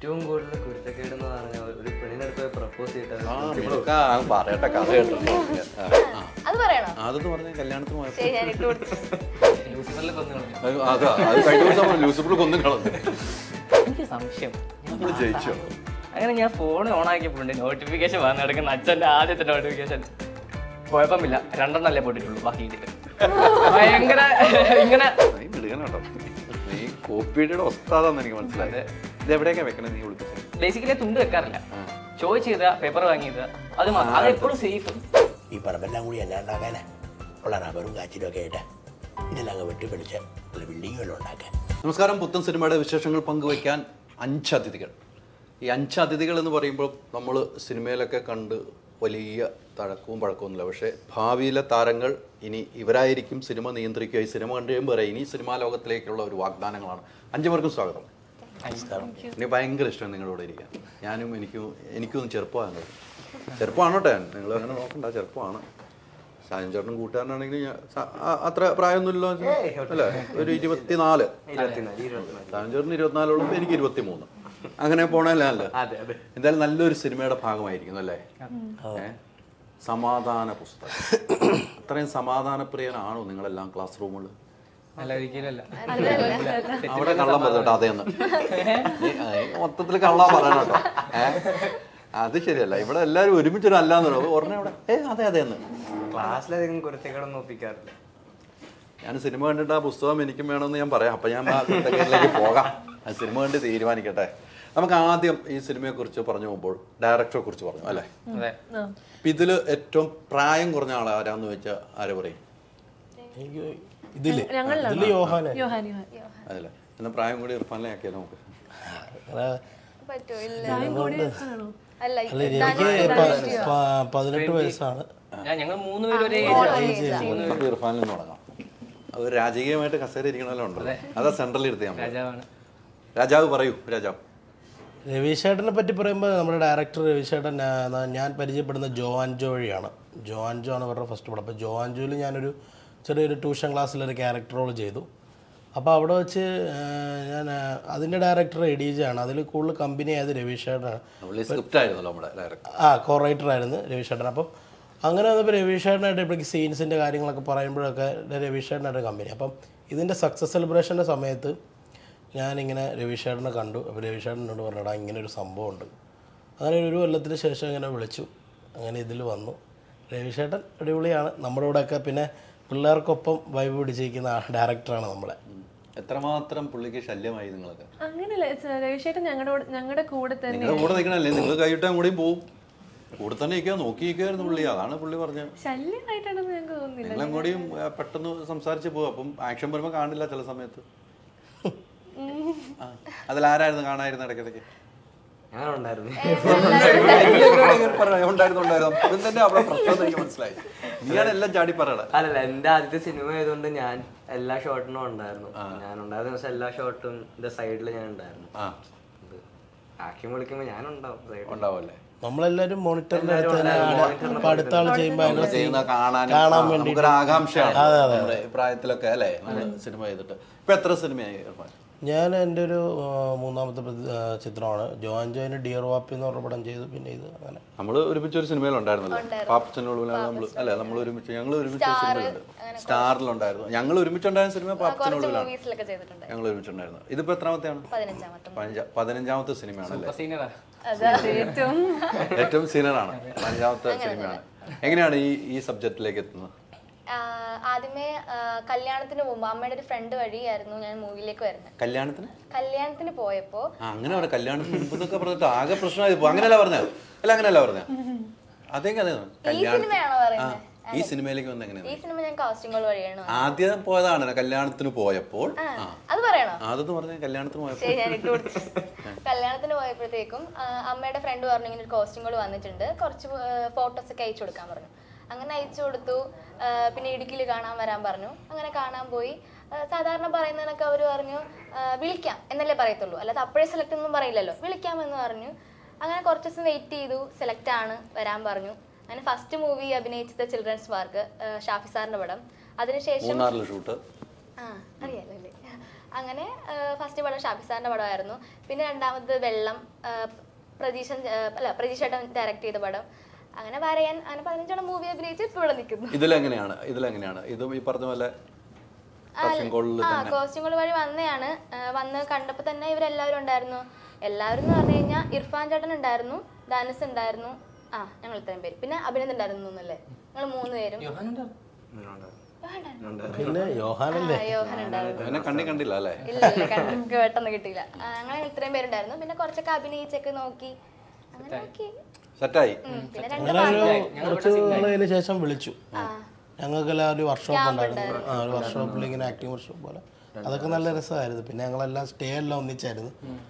ഏറ്റവും കൂടുതൽ കുരുത്തക്കേട് എന്ന് പറഞ്ഞാൽ ഒരു പെണ്ണിനടുത്ത് പോയി പ്രപ്പോസ് ചെയ്തിട്ട് ആ നിങ്ങളൊക്കെ ആ പറയട്ടെ കഥ കേട്ടിട്ടുണ്ടോ ആ. ആ. അത് പറയണോ അതെന്ന് പറഞ്ഞ കല്യാണത്തിന് പോയപ്പോ ശരി ഞാൻ ഇട്ട് കൊടുത്തു ലൂസിഫറിൽ കൊന്നു കളഞ്ഞു അത് അതാ അത് കഴിഞ്ഞ ദിവസം ലൂസിഫർ കൊന്നും കളഞ്ഞു എനിക്ക് സംശയം നമ്മൾ ജയിച്ചോ അങ്ങനെ ഞാൻ ഫോൺ ഓൺ ആക്കിയപ്പോഴുണ്ട് നോട്ടിഫിക്കേഷൻ വന്നു കിടക്കുന്ന അച്ഛൻ്റെ ആദ്യത്തെ നോട്ടിഫിക്കേഷൻ കുഴപ്പമില്ല രണ്ടെണ്ണല്ലേ പോയിട്ടുള്ളൂ ബാക്കി ഇതില് ഭയങ്കര ഇങ്ങനെ നീ മിടുകനാട്ടോ നീ കോപ്പിയുടെ ഒസ്താതാന്ന് എനിക്ക് മനസ്സിലായത് ഇത് എവിടെയൊക്കെ വെക്കണേ നീ വിളിപ്പിച്ചത് ബേസിക്കലി തുണ്ട് വെക്കാറില്ല ചോദിച്ചു ചെയ്താ പേപ്പർ വാങ്ങിയത് അത് മാത്രം അത് എപ്പോഴും സേഫ് ഈ പറമ്പെല്ലാം കൂടി അല്ലാണ്ടാക്കാനാ ഉള്ള റബ്ബറും കാച്ചിലും ഒക്കെ ആയിട്ട് ഇതെല്ലാം അങ്ങ് വെട്ടിപ്പിടിച്ച് നല്ല ബിൽഡിംഗ് വല്ലതും ഉണ്ടാക്കാൻ നമസ്കാരം പുത്തൻ സിനിമയുടെ വിശേഷങ്ങൾ പങ്കുവയ്ക്കാൻ അഞ്ച് അതിഥികൾ ഈ അഞ്ച് അതിഥികൾ എന്ന് പറയുമ്പോൾ നമ്മൾ സിനിമയിലൊക്കെ കണ്ട് വലിയ തഴക്കവും പഴക്കവുമില്ല പക്ഷേ ഭാവിയിലെ താരങ്ങൾ ഇനി ഇവരായിരിക്കും സിനിമ നിയന്ത്രിക്കുക ഈ സിനിമ കണ്ടു കഴിയുമ്പോൾ പറയാം ഇനി സിനിമാ ലോകത്തിലേക്കുള്ള ഒരു വാഗ്ദാനങ്ങളാണ് അഞ്ചു പേർക്കും സ്വാഗതം എനിക്ക് ഭയങ്കര ഇഷ്ടമാണ് നിങ്ങളോട് ഇരിക്കാൻ ഞാനും എനിക്കും എനിക്കും ചെറുപ്പമാണ് ചെറുപ്പമാണ് കേട്ടോ നിങ്ങൾ അങ്ങനെ നോക്കണ്ട ചെറുപ്പമാണ് ഷാജൻ ചേട്ടനും കൂട്ടുകാരനാണെങ്കിൽ ഞാൻ സ- ആ- അത്ര പ്രായമൊന്നുമില്ല അല്ലേ ഒരു ഇരുപത്തിനാല് ഷാജൻ ചേട്ടന് ഇരുപത്തിനാലോളം എനിക്ക് ഇരുപത്തി മൂന്ന് അങ്ങനെ പോണല്ലേ അല്ലേ അതെ അതെ എന്തായാലും നല്ലൊരു സിനിമയുടെ ഭാഗമായിരിക്കും അല്ലേ ഏ? സമാധാന പുസ്തകം അത്രയും സമാധാനപ്രിയനാണോ നിങ്ങളെല്ലാം ക്ലാസ് റൂമുകൾ അല്ല ഒരിക്കലും അല്ല അവിടെ കള്ളം പറഞ്ഞിട്ട് അതേന്ന് മൊത്തത്തിൽ കള്ളം പറയണം കേട്ടോ ഏ? അത് ശരിയല്ല ഇവിടെ എല്ലാവരും ഒരുമിച്ചൊരു അല്ലാന്ന് ഉടനെ ഇവിടെ ഏ അതെ അതേന്ന് ക്ലാസ്സിലധികം കുരുത്തക്കേടൊന്നും ഒപ്പിക്കാറില്ല ഞാൻ സിനിമ കണ്ടിട്ട് ആ പുസ്തകം എനിക്കും വേണമെന്ന് ഞാൻ പറയാം അപ്പം ഞാൻ ആ കുറ്റക്കേടിലേക്ക് പോകാം ആ സിനിമ കണ്ട് തീരുമാനിക്കട്ടെ നമുക്ക് ആദ്യം ഈ സിനിമയെ കുറിച്ച് പറഞ്ഞു പോകുമ്പോൾ ഡയറക്ടറെ കുറിച്ച് പറഞ്ഞു അല്ലേ അതെ അപ്പൊ ഇതില് ഏറ്റവും പ്രായം കുറഞ്ഞ ആൾ ആരാന്ന് വെച്ചാൽ ആര് പറയും എനിക്ക് ഇതില് ഇതില് യോഹാന യോഹാൻ യോഹാൻ അതല്ലേ എന്നാ പ്രായം കൂടി ഇർഫാനിലെ ആക്കിയാൽ നമുക്ക് പറ്റോ ഇല്ല പ്രായം കൂടി വെച്ചാണോ അല്ല അല്ല എനിക്ക് പ- പ- പതിനെട്ട് വയസ്സാണ് ഞാൻ ഞങ്ങൾ മൂന്ന് പേരും ഒരേ നമുക്ക് ഇർഫാനിൽ നിന്ന് തുടങ്ങാം അത് രാജകീയമായിട്ട് കസേര ഇരിക്കണമല്ലോ ഉണ്ടല്ലോ അതാ സെൻട്രലിൽ എടുത്ത് ഞാൻ പറയാം. രാജാവാണ് രാജാവ് പറയൂ രാജാവ് രവീശേട്ടനെ പറ്റി പറയുമ്പോൾ നമ്മുടെ ഡയറക്ടർ രവീശേട്ടൻ ആ, ന- ഞാൻ പരിചയപ്പെടുന്ന ജോ ആൻജോ വഴിയാണ് ജോ ആൻജോ ആണ് അവരുടെ ഫസ്റ്റ് പടം അപ്പോൾ ജോ ആൻജോയിൽ ഞാനൊരു ചെറിയൊരു ട്യൂഷൻ ക്ലാസ്സിലൊരു ക്യാരക്ടർ റോൾ ചെയ്തു അപ്പോൾ അവിടെ വെച്ച് ആ, ഞാൻ ആ, അതിൻ്റെ ഡയറക്ടർ എഡീജാണ് അതിൽ കൂടുതൽ കമ്പനി ആയത് രവീശേട്ടനാണ് പുള്ളി സ്ക്രിപ്റ്റ് ആയിരുന്നല്ലോ നമ്മുടെ ഡയറക്ടർ ആ കോ റൈറ്റർ ആയിരുന്നു രവീഷേട്ടൻ അപ്പം അങ്ങനെ വന്നപ്പോൾ രവീഷേട്ടനായിട്ട് ഇപ്പോഴേക്ക് സീൻസിൻ്റെ കാര്യങ്ങളൊക്കെ പറയുമ്പോഴൊക്കെ രവീഷേട്ടനായിട്ട് കമ്പനി അപ്പം ഇതിൻ്റെ സക്സസ് സെലിബ്രേഷൻ്റെ സമയത്ത് ഞാനിങ്ങനെ രവീഷേട്ടനെ കണ്ടു അപ്പോൾ രവീഷേട്ടനോട് പറഞ്ഞടാ ഇങ്ങനെ ഒരു സംഭവമുണ്ട് അങ്ങനെ ഒരു കൊല്ലത്തിന് ശേഷം ഇങ്ങനെ വിളിച്ചു അങ്ങനെ ഇതിൽ വന്നു രവീഷേട്ടൻ അടിപൊളിയാണ് നമ്മുടെ കൂടെയൊക്കെ പിന്നെ പിള്ളേർക്കൊപ്പം വൈബ് പിടിച്ചിരിക്കുന്ന ഡയറക്ടറാണ് നമ്മളെ എത്രമാത്രം പുള്ളിക്ക് ശല്യമായി നിങ്ങളൊക്കെ അങ്ങനെയല്ല ച- രവിശേട്ടൻ ഞങ്ങളുടെ കൂടെ- ഞങ്ങളുടെ കൂടെ തന്നെ നിങ്ങളുടെ കൂടെ നിൽക്കണല്ലേ നിങ്ങൾ കൈയിട്ടാൻ കൂടെയും പോവും കൂടെ തന്നെ നിൽക്കുക നോക്കി നിൽക്കുകയായിരുന്നു പുള്ളി അതാണ് പുള്ളി പറഞ്ഞത് ശല്യമായിട്ടാണെന്ന് ഞങ്ങൾക്ക് തോന്നുന്നില്ല നിങ്ങൾ കൂടിയും ആ, പെട്ടെന്ന് സംസാരിച്ച് പോകും അപ്പം ആക്ഷൻ വരുമ്പോൾ കാണില്ല ചില സമയത്ത് ആ, അതിലാരായിരുന്നു കാണായിരുന്നു ഇടയ്ക്കിടയ്ക്ക് ഞാനുണ്ടായിരുന്നു പറയാം, ഉണ്ടായിരുന്നു ഉണ്ടായിരുന്നു അതും തന്നെ അവിടെ പ്രശ്നം എന്ന് എനിക്ക് മനസ്സിലായി നീയാണ് എല്ലാം ചാടി പറയണത് അല്ലല്ല എന്റെ ആദ്യത്തെ സിനിമ ആയതുകൊണ്ട് ഞാൻ എല്ലാ ഷോട്ടിനും ഉണ്ടായിരുന്നു ഞാൻ ഉണ്ടായിരുന്ന ദിവസം എല്ലാ ഷോട്ടും എന്റെ സൈഡിൽ ഞാൻ ഉണ്ടായിരുന്നു ആ ആക്കി വിളിക്കുമ്പോ ഞാൻ ഉണ്ടാവും side ല്. ഉണ്ടാവല്ലേ നമ്മളെല്ലാവരും മോണിറ്ററിൻ്റെ അടുത്ത് തന്നെ ഇപ്പം അടുത്ത ആൾ ചെയ്യുമ്പോൾ അതിൻ്റെ ചെയ്യുന്ന കാണാനും കാണാൻ ആ, വേണ്ടിയിട്ട്. നമുക്കൊരു ആകാംക്ഷയാണ് നമ്മുടെ ഈ പ്രായത്തിലൊക്കെ അല്ലേ നമ്മള് സിനിമ ചെയ്തിട്ട് ഇപ്പൊ എത്ര സിനിമയായി ഇർഫാൻ? ഞാൻ എൻ്റെ ഒരു ആ, മൂന്നാമത്തെ പ്രതി- ആ, ചിത്രമാണ് ജോൻ ജോയിന് ഡിയർ വാപ്പി എന്ന് പറഞ്ഞ പടം ചെയ്തു പിന്നെ ഇത് അങ്ങനെ നമ്മള് ഒരുമിച്ച് ഒരു സിനിമയിലുണ്ടായിരുന്നല്ലോ പാപ്പച്ചനുള്ള നമ്മള് അല്ലെ നമ്മൾ ഒരുമിച്ച് ഞങ്ങൾ ഒരുമിച്ച് ഒരു സിനിമയുണ്ട് സ്റ്റാറിലുണ്ടായിരുന്നു ഞങ്ങൾ ഒരുമിച്ചുണ്ടായിരുന്ന സിനിമ പാപ്പച്ചനുള്ളിലാണ് മൂവീസിലൊക്കെ ചെയ്തിട്ടുണ്ട് ഞങ്ങൾ ഒരുമിച്ചുണ്ടായിരുന്നു ഇതിപ്പോ എത്രാമത്തെയാണ് പതിനഞ്ചാമത്തെ പതിനഞ്ചാ- പതിനഞ്ചാമത്തെ സിനിമയാണല്ലേ സീനിയറാ അതാ ഏറ്റവും ഏറ്റവും സീനിയറാണ് അഞ്ചാമത്തെ സിനിമയാണ് എങ്ങനെയാണ് ഈ ഈ സബ്ജക്റ്റിലേക്ക് എത്തുന്നത് ആ, ആദ്യമേ ആ, കല്യാണത്തിന് പോകുമ്പോ അമ്മയുടെ ഒരു ഫ്രണ്ട് വഴിയായിരുന്നു ഞാൻ മൂവിയിലേക്ക് വരുന്നത് കല്യാണത്തിന് കല്യാണത്തിന് പോയപ്പോ ആ, അങ്ങനെ പറയാം കല്യാണത്തിന് മുമ്പ് എന്നൊക്കെ പറഞ്ഞിട്ട് ആകെ പ്രശ്നമായി പോകും അങ്ങനെയല്ല പറഞ്ഞത് അല്ല അങ്ങനെയല്ല പറഞ്ഞത് അതെങ്ങനെ സിനിമയാണോ ആ പറയുന്നത് ഈ സിനിമയിലേക്ക് വന്ന എങ്ങനെയാണ് ഈ സിനിമ ഞാൻ കാസ്റ്റിംഗുകൾ വഴിയാണ് വന്നത്. ആദ്യം പോയതാണ് കല്യാണത്തിന് പോയപ്പോൾ ആ, ആ അത് പറയണോ അതെന്ന് പറഞ്ഞ കല്യാണത്തിന് പോയപ്പോൾ ശരി ഞാൻ ഇട്ട് കൊടുത്തു കല്യാണത്തിന് പോയപ്പോഴത്തേക്കും ആ, അമ്മയുടെ ഫ്രണ്ട് പറഞ്ഞു ഇങ്ങനെ ഒരു കോസ്റ്റ്യൂമുകൾ വന്നിട്ടുണ്ട് കുറച്ച് ഫോട്ടോസ് ഒക്കെ അയച്ചു കൊടുക്കാൻ പറഞ്ഞു അങ്ങനെ അയച്ചു കൊടുത്തു ആ, പിന്നെ ഇടുക്കിയിൽ കാണാൻ വരാൻ പറഞ്ഞു അങ്ങനെ കാണാൻ പോയി ആ, സാധാരണ പറയുന്നതിനൊക്കെ അവർ പറഞ്ഞു ആ, വിളിക്കാം എന്നല്ലേ പറയത്തുള്ളൂ അല്ലാതെ അപ്പോഴേ സെലക്ട് ഒന്നും പറയില്ലല്ലോ വിളിക്കാമെന്ന് പറഞ്ഞു അങ്ങനെ കുറച്ച് ദിവസം വെയിറ്റ് ചെയ്തു സെലക്ട് ആണ് വരാൻ പറഞ്ഞു അങ്ങനെ ഫസ്റ്റ് മൂവി അഭിനയിച്ചത് ചിൽഡ്രൻസ് പാർക്ക് ഷാഫി സാറിന്റെ പടം അതിനുശേഷം മൂന്നാറിലെ ഷൂട്ട് ആ അറിയാലോ അല്ലേ അങ്ങനെ ഫസ്റ്റ് പടം ഷാഫി സാറിന്റെ പടമായിരുന്നു പിന്നെ രണ്ടാമത് വെള്ളം ആ, പ്രതീഷൻ ആ, അല്ല പ്രതീക്ഷേട്ടൻ ഡയറക്ട് ചെയ്ത പടം അങ്ങനെ വരയാൻ അങ്ങനെ പതിനഞ്ചോളം മൂവി അഭിനയിച്ച് ഇപ്പോൾ ഇവിടെ നിൽക്കുന്നു ഇതിലെങ്ങനെയാണ് ഇതിലെങ്ങനെയാണ് ഇതും ഈ പറഞ്ഞ പോലെ കാസ്റ്റിംഗ് കോളിൽ ആ തന്നെ കോസ്റ്റ്യൂമുകൾ വഴി വന്നതാണ് ആ, വന്ന് കണ്ടപ്പോൾ തന്നെ ഇവരെല്ലാവരും ഉണ്ടായിരുന്നു എല്ലാവരും എന്ന് പറഞ്ഞു കഴിഞ്ഞാൽ ഇർഫാൻ ചേട്ടൻ ഉണ്ടായിരുന്നു ധനുസ് ഉണ്ടായിരുന്നു ആ ഞങ്ങൾ ഇത്രയും പേര് പിന്നെ അഭിനന്ദൻ ഉണ്ടായിരുന്നു എന്നല്ലേ ഞങ്ങൾ മൂന്ന് പേരും പിന്നെ യോഹാനല്ലേ ആ, യോഹൻ ഉണ്ടായിരുന്നു എന്നെ കണ്ണി കണ്ടില്ല അല്ലേ ഇല്ല ഇല്ല കണ്ണിക്ക് പെട്ടെന്ന് കിട്ടിയില്ല ആ, ഞങ്ങൾ ഇത്രയും പേരുണ്ടായിരുന്നു പിന്നെ കുറച്ചൊക്കെ അഭിനയിച്ചൊക്കെ നോക്കി അങ്ങനെ നോക്കി സെറ്റായി ഉം, പിന്നെ രണ്ട് അങ്ങനെ ഒരു കുറച്ച് നാളതിന് ശേഷം വിളിച്ചു ആ ഞങ്ങൾക്കെല്ലാം ഒരു വർക്ക്ഷോപ്പ് ഉണ്ടായിരുന്നു ആ ഒരു വർക്ക്ഷോപ്പിൽ ഇങ്ങനെ ആക്ടിങ് വർക്ക്ഷോപ്പ് പോലെ അതൊക്കെ നല്ല രസമായിരുന്നു പിന്നെ ഞങ്ങളെല്ലാം സ്റ്റേ എല്ലാം ഒന്നിച്ചായിരുന്നു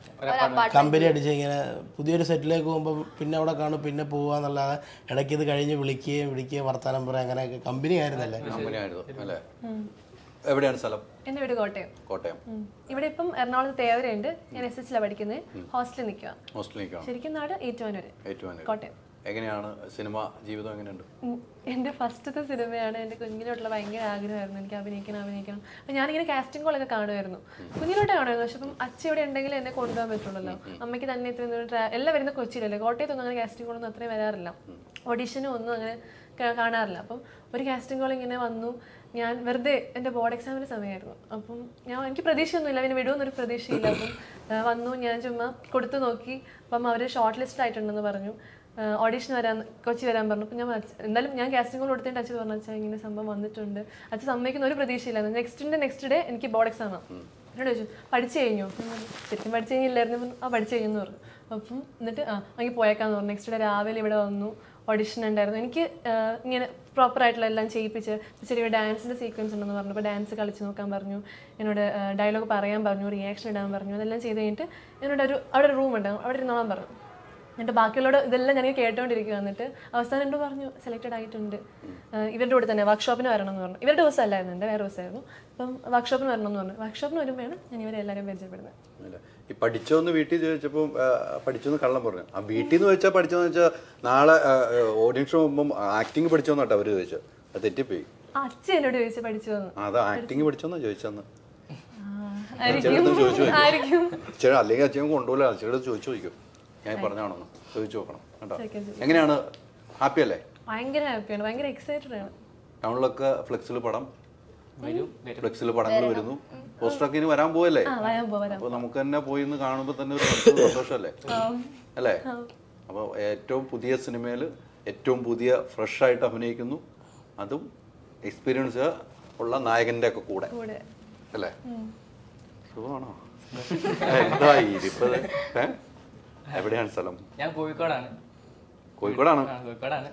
കമ്പനി അടിച്ച് ഇങ്ങനെ പുതിയൊരു സെറ്റിലേക്ക് പോകുമ്പോൾ പിന്നെ അവിടെ കാണും പിന്നെ പോവാന്നല്ലാതെ ഇടയ്ക്ക് ഇത് കഴിഞ്ഞ് വിളിക്കുകയും വിളിക്കുകയും വർത്താനം പറയാം അങ്ങനെയൊക്കെ കമ്പനി ആയിരുന്നല്ലേ അങ്ങനെയായിരുന്നു അല്ലേ എവിടെയാണ് സ്ഥലം എൻ്റെ വീട് കോട്ടയം കോട്ടയം ഉം. ഇവിടെ ഇപ്പം എറണാകുളത്ത് തേവരയുണ്ട് ഞാൻ എസ് എച്ചിലാണ് പഠിക്കുന്നത് ഹോസ്റ്റലിൽ നിൽക്കുക ഹോസ്റ്റലിലേക്കാണ് ശരിക്കും നാട് ഏറ്റുമാനൂര് ഏറ്റവും നല്ലത്. കോട്ടയം എങ്ങനെയാണ് സിനിമ ജീവിതം എങ്ങനെയുണ്ട് ഉം. എൻ്റെ ഫസ്റ്റത്തെ സിനിമയാണ് എൻ്റെ കുഞ്ഞിലോട്ടുള്ള ഭയങ്കര ആഗ്രഹമായിരുന്നു എനിക്ക് അഭിനയിക്കണം അഭിനയിക്കണം അപ്പം ഞാനിങ്ങനെ കാസ്റ്റിംഗ് കോളൊക്കെ കാണുമായിരുന്നു കുഞ്ഞിലോട്ട് കാണുമായിരുന്നു പക്ഷെ അപ്പം അച്ഛൻ ഇവിടെ ഉണ്ടെങ്കിൽ എന്നെ കൊണ്ടുപോകാൻ പറ്റുള്ളൂ അമ്മയ്ക്ക് തന്നെ ഇത്രയും ദൂരം ട്രാ- എല്ലാം വരുന്ന കൊച്ചിയിലല്ലേ കോട്ടയത്തൊന്നും അങ്ങനെ കാസ്റ്റിംഗ് കോളൊന്നും അത്രയും വരാറില്ല ഓഡീഷനും ഒന്നും അങ്ങനെ കാ- കാണാറില്ല അപ്പം ഒരു കാസ്റ്റിംഗ് കോൾ ഇങ്ങനെ വന്നു ഞാൻ വെറുതെ എൻ്റെ ബോർഡ് എക്സാമിൻ്റെ സമയമായിരുന്നു അപ്പം ഞാൻ എനിക്ക് പ്രതീക്ഷയൊന്നുമില്ല പിന്നെ വിടുമെന്നൊരു പ്രതീക്ഷയില്ല അപ്പം ആ, വന്നു ഞാൻ ചുമ്മാ കൊടുത്തു നോക്കി അപ്പം അവർ ഷോർട്ട് ലിസ്റ്റ് ആയിട്ടുണ്ടെന്ന് പറഞ്ഞു ഓഡീഷൻ വരാൻ കൊച്ചി വരാൻ പറഞ്ഞു അപ്പം ഞാൻ അച്ഛ- എന്തായാലും ഞാൻ കാസ്റ്റിംഗ് കോൾ കൊടുത്തിട്ട് അച്ഛൻ പറഞ്ഞു അച്ഛാ ഇങ്ങനെ സംഭവം വന്നിട്ടുണ്ട് അച്ഛൻ സമ്മതിക്കുന്ന ഒരു പ്രതീക്ഷയില്ലായിരുന്നു നെക്സ്റ്റിൻ്റെ നെക്സ്റ്റ് ഡേ എനിക്ക് ബോർഡ് എക്സാമാണ് എന്നോട് ചോദിച്ചു പഠിച്ചു കഴിഞ്ഞു അപ്പം ഞാൻ പറഞ്ഞു, ശരിക്കും പഠിച്ചു കഴിഞ്ഞില്ലായിരുന്നു ഞാൻ പറഞ്ഞു, ആ പഠിച്ചു കഴിഞ്ഞു എന്ന് പറഞ്ഞു അപ്പം എന്നിട്ട് ആ അങ്ങനെ പോയേക്കാന്ന് പറഞ്ഞു നെക്സ്റ്റ് ഡേ രാവിലെ ഇവിടെ വന്നു ഓഡിഷൻ ഉണ്ടായിരുന്നു എനിക്ക് ആ, ഇങ്ങനെ പ്രോപ്പർ ആയിട്ടുള്ള എല്ലാം ചെയ്യിപ്പിച്ച് ചെറിയ ഡാൻസിൻ്റെ സീക്വൻസ് ഉണ്ടെന്ന് പറഞ്ഞു അപ്പോൾ ഡാൻസ് കളിച്ച് നോക്കാൻ പറഞ്ഞു എന്നോട് ഡയലോഗ് പറയാൻ പറഞ്ഞു റിയാക്ഷൻ ഇടാൻ പറഞ്ഞു അതെല്ലാം ചെയ്ത് കഴിഞ്ഞിട്ട് എന്നോട് ഒരു അവിടെ ഒരു റൂം ഉണ്ട് അവിടെ ഇരുന്നോളാൻ പറഞ്ഞു എന്നിട്ട് ബാക്കിയുള്ളവരോട് ഇതെല്ലാം ഞാൻ കേട്ടോണ്ടിരിക്കുക എന്നിട്ട് അവസാനം എന്നോട് പറഞ്ഞു സെലക്റ്റഡ് ആയിട്ടുണ്ട് ആ, ഇവരുടെ കൂടെ തന്നെ വർക്ക്ഷോപ്പിന് വരണം എന്ന് പറഞ്ഞു ഇവരുടെ ദിവസം അല്ലായിരുന്നു എൻ്റെ വേറെ ദിവസമായിരുന്നു അപ്പം വർക്ക്ഷോപ്പിന് വരണം എന്ന് പറഞ്ഞു വർക്ക്ഷോപ്പിന് വരുമ്പോഴാണ് ഞാൻ ഇവരെ എല്ലാവരും പരിചയപ്പെടുന്നത് അല്ല. ഈ പഠിച്ചോന്ന് വീട്ടിൽ ചോദിച്ചപ്പോൾ പഠിച്ചോന്ന് കള്ളം പറഞ്ഞു ആ വീട്ടിൽ നിന്ന് ചോദിച്ചാൽ പഠിച്ചോന്ന് വെച്ചാൽ നാളെ ഓഡിയൻസ് പോകുമ്പം ആക്ടിങ് പഠിച്ചോന്ന് കേട്ടോ അവര് ചോദിച്ചത് അത് തെറ്റിപ്പോയി ആ അച്ഛൻ എന്നോട് ചോദിച്ചു പഠിച്ചു എന്ന് ആ, അത് ആക്ടിങ് പഠിച്ചോന്നാ ചോദിച്ചെന്ന് ആയിരിക്കും അച്ഛനടുത്ത് ചോദിച്ചു നോക്കും ആയിരിക്കും അച്ഛൻ അല്ലെങ്കിൽ അച്ഛൻ കൊണ്ടുപോകില്ല അച്ഛനടുത്ത് ചോദിച്ചു ചോദിക്കും ഞാൻ പറഞ്ഞാണെന്ന് ചോദിച്ചു നോക്കണം കേട്ടോ ചോദിക്കാം, എങ്ങനെയാണ് ഹാപ്പി അല്ലേ ഭയങ്കര ഹാപ്പിയാണ് ഭയങ്കര എക്സൈറ്റഡ് ആണ് ടൗണിലൊക്കെ ഫ്ലെക്സിൽ പടം വരും വരും ഫ്ലെക്സിൽ പടങ്ങൾ വരുന്നു പോസ്റ്ററൊക്കെ ഇനി വരാൻ പോവല്ലേ ആ വരാൻ പോവാം അപ്പൊ നമുക്ക് തന്നെ പോയി ഇന്ന് കാണുമ്പോൾ തന്നെ ഒരു മനസ്സിന് സന്തോഷമല്ലേ അല്ലേ അപ്പോൾ ഏറ്റവും പുതിയ സിനിമയിൽ ഏറ്റവും പുതിയ ഫ്രഷ് ആയിട്ട് അഭിനയിക്കുന്നു അതും എക്സ്പീരിയൻസ് ഉള്ള നായകന്റെ ഒക്കെ കൂടെ കൂടെ അല്ലേ സുഖമാണോ എന്താ ഇരിപ്പത് ഏ എവിടെയാണ് സ്ഥലം ഞാൻ കോഴിക്കോടാണ് കോഴിക്കോടാണ് ആ, കോഴിക്കോടാണ്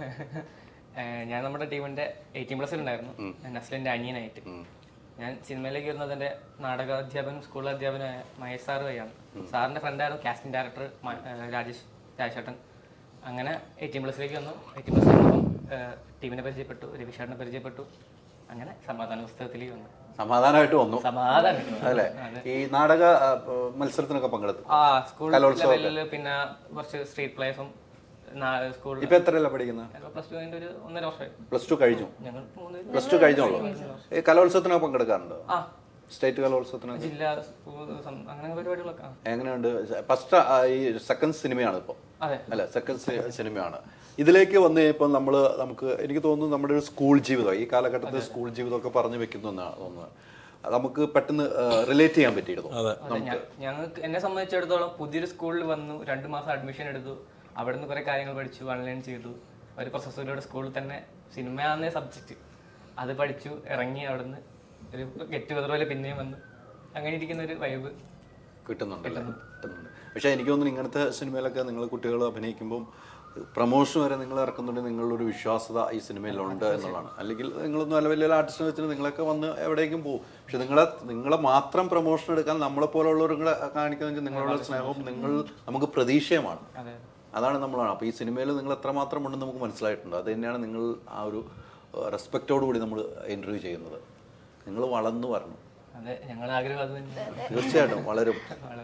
ഏഹ് ഞാൻ നമ്മുടെ ടീമിന്റെ എയ്റ്റീൻ പ്ലസ് ഉണ്ടായിരുന്നു നസ്ലിന്റെ അനിയനായിട്ട് ഞാൻ സിനിമയിലേക്ക് വരുന്നത് എൻ്റെ നാടകാധ്യാപനം സ്കൂൾ അധ്യാപനമായ മഹേഷ് സാർ വഴിയാണ് സാറിന്റെ ഫ്രണ്ടായിരുന്നു കാസ്റ്റിംഗ് ഡയറക്ടർ രാജേഷ് രാജേട്ടൻ അങ്ങനെ എയ്റ്റീൻ പ്ലസിലേക്ക് വന്നു എയ്റ്റീൻ പ്ലസ് വന്നപ്പം ടീമിനെ പരിചയപ്പെട്ടു രവിശാറിനെ പരിചയപ്പെട്ടു അങ്ങനെ സമാധാന പുസ്തകത്തിലേക്ക് വന്നു സമാധാനമായിട്ട് വന്നു സമാധാനം അല്ലേ ഈ നാടക ആ, മത്സരത്തിനൊക്കെ പങ്കെടുത്തു ആ സ്കൂൾ ലെവലിൽ പിന്നെ കുറച്ച് സ്ട്രീറ്റ് പ്ലേസും സ്കൂൾ ഇപ്പൊ എത്രയല്ല പഠിക്കുന്നത് പ്ലസ് ടു കഴിഞ്ഞ ഒരു ഒന്നര വർഷമായി പ്ലസ് ടു കഴിഞ്ഞു ഞങ്ങൾ മൂന്ന് പേര് പ്ലസ് ടു കഴിഞ്ഞോളൂ ഈ കലോത്സവത്തിനൊക്കെ പങ്കെടുക്കാറുണ്ട് ആ സ്റ്റേറ്റ് കലോത്സവത്തിനൊക്കെ ജില്ലാ സ്കൂൾ സം- അങ്ങനെ പരിപാടികളൊക്കെ ആ. എങ്ങനെയുണ്ട് ഫസ്റ്റ് ഈ സെക്കൻഡ് സിനിമയാണ് ഇപ്പോൾ അതെ അല്ല സെക്കൻഡ് സിനിമയാണ് ഇതിലേക്ക് വന്നു കഴിഞ്ഞപ്പോൾ നമ്മൾ നമുക്ക് എനിക്ക് തോന്നുന്നു നമ്മുടെ ഒരു സ്കൂൾ ജീവിതം ഈ കാലഘട്ടത്തിൽ സ്കൂൾ ജീവിതമൊക്കെ പറഞ്ഞു വെക്കുന്നു എന്നാണ് തോന്നുന്നത് അത് നമുക്ക് പെട്ടെന്ന് റിലേറ്റ് ചെയ്യാൻ പറ്റിയിരുന്നു അതെ ഞ- ഞങ്ങൾക്ക് എന്നെ സംബന്ധിച്ചിടത്തോളം പുതിയൊരു സ്കൂളിൽ വന്നു രണ്ട് മാസം അഡ്മിഷൻ എടുത്തു അവിടെ നിന്ന് കുറെ കാര്യങ്ങൾ പഠിച്ചു ഓൺലൈൻ ചെയ്തു ഒരു പ്രൊസസ്സറിലൂടെ സ്കൂളിൽ തന്നെ സിനിമയാണെന്നേ സബ്ജക്റ്റ് അത് പഠിച്ചു ഇറങ്ങി അവിടെ നിന്ന് ഒരു ഗെറ്റ് ടുഗദർ പോലെ പിന്നെയും വന്നു അങ്ങനെ ഇരിക്കുന്ന ഒരു വൈബ് കിട്ടുന്നുണ്ടല്ലേ കിട്ടുന്നുണ്ട് പക്ഷേ എനിക്ക് തോന്നുന്നു ഇങ്ങനത്തെ സിനിമയിലൊക്കെ നിങ്ങൾ കുട്ടികൾ അഭിനയിക്കുമ്പം പ്രൊമോഷൻ വരെ നിങ്ങൾ ഇറക്കുന്നുണ്ട് നിങ്ങളുടെ ഒരു വിശ്വാസത ഈ സിനിമയിലുണ്ട് എന്നുള്ളതാണ് അല്ലെങ്കിൽ നിങ്ങളൊന്നും നല്ല വലിയ ആർട്ടിസ്റ്റിനെ വെച്ചിട്ട് നിങ്ങളൊക്കെ വന്ന് എവിടേക്കും പോകും പക്ഷെ നിങ്ങളെ നിങ്ങളെ മാത്രം പ്രൊമോഷൻ എടുക്കാൻ നമ്മളെ പോലുള്ളവരും കൂടെ കാണിക്കുന്നതെങ്കിൽ നിങ്ങളുടെ സ്നേഹവും നിങ്ങൾ നമുക്ക് പ്രതീക്ഷയുമാണ് അതെ അതാണ് നമ്മളാണ് അപ്പോൾ ഈ സിനിമയിൽ നിങ്ങൾ എത്രമാത്രം ഉണ്ടെന്ന് നമുക്ക് മനസ്സിലായിട്ടുണ്ട് അത് തന്നെയാണ് നിങ്ങൾ ആ ഒരു റെസ്പെക്റ്റോടു കൂടി നമ്മൾ ഇൻ്റർവ്യൂ ചെയ്യുന്നത് നിങ്ങൾ വളർന്നു വരണം അതെ ഞങ്ങളുടെ ആഗ്രഹം അത് തന്നെ തീർച്ചയായിട്ടും വളരും വളർന്നു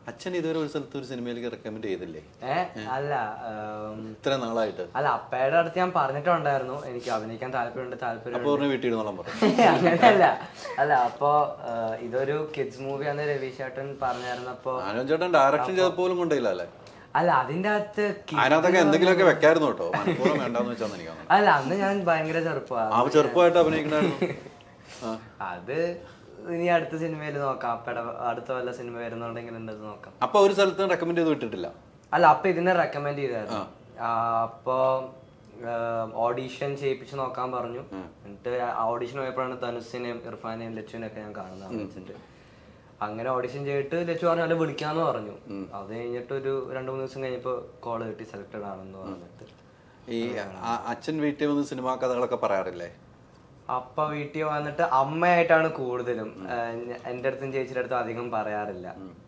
അച്ഛൻ ഇതുവരെ ഒരു സ്ഥലത്ത് ഒരു സിനിമയിലേക്ക് റെക്കമെൻഡ് ചെയ്തില്ലേ ഏ അല്ല ഉം, ഇത്ര നാളായിട്ട് അല്ല അപ്പയുടെ അടുത്ത് ഞാൻ പറഞ്ഞിട്ടുണ്ടായിരുന്നു എനിക്ക് അഭിനയിക്കാൻ താല്പര്യമുണ്ട് താല്പര്യം അപ്പോൾ പറഞ്ഞ് വീട്ടിൽ ഇരുന്നോളാൻ പറഞ്ഞു അങ്ങനെയല്ല അല്ല അപ്പോ ആ, ഇതൊരു കിഡ്സ് മൂവിയാന്ന് രവീഷ് ചേട്ടൻ പറഞ്ഞായിരുന്നപ്പോ ആനന്ദ് ചേട്ടൻ ഡയറക്ഷൻ ചെയ്ത പോലും കൊണ്ടില്ല അല്ലേ അല്ല അതിന്റെ അകത്ത് കി- അതിനകത്തൊക്കെ എന്തെങ്കിലുമൊക്കെ വെക്കായിരുന്നു കേട്ടോ മനഃപൂർവ്വം വേണ്ടാന്ന് വെച്ചാൽ എനിക്ക് തോന്നുന്നു അല്ല അന്ന് ഞാൻ ഭയങ്കര ചെറുപ്പമാണ് ആ ചെറുപ്പമായിട്ട് അഭിനയിക്കണായിരുന്നു ആ. അത് ഇനി അടുത്ത സിനിമയിൽ നോക്കാം അപ്പയുടെ അടുത്ത വല്ല സിനിമ വരുന്നുണ്ടെങ്കിൽ എന്റെ നോക്കാം അപ്പൊ ഒരു സ്ഥലത്തും റെക്കമെൻഡ് ചെയ്ത് വിട്ടിട്ടില്ല അല്ല അപ്പൊ ഇതിനെ റെക്കമെൻഡ് ചെയ്തായിരുന്നു ആ, അപ്പൊ ഓഡീഷൻ ചെയ്യിപ്പിച്ച് നോക്കാൻ പറഞ്ഞു എന്നിട്ട് ഓഡീഷൻ പോയപ്പോഴാണ് ധനുസിനെയും ഇർഫാനെയും ലച്ചുവിനെയും ഒക്കെ ഞാൻ കാണുന്നത് വെച്ചിട്ട് അങ്ങനെ ഓഡിഷൻ ചെയ്തിട്ട് ലച്ചു പറഞ്ഞു അല്ലെ വിളിക്കാന്ന് പറഞ്ഞു അത് കഴിഞ്ഞിട്ട് ഒരു രണ്ടു മൂന്ന് ദിവസം കഴിഞ്ഞപ്പോ കോള് കിട്ടി സെലക്ടഡ് ആണെന്ന് പറഞ്ഞിട്ട് ഈ ആ- അച്ഛൻ വീട്ടിൽ വന്ന് സിനിമാ കഥകളൊക്കെ പറയാറില്ലേ അപ്പ വീട്ടിൽ വന്നിട്ട് അമ്മയായിട്ടാണ് കൂടുതലും ആ, ഞ- എൻ്റെ അടുത്തും ചേച്ചിയുടെ അടുത്തും അധികം പറയാറില്ല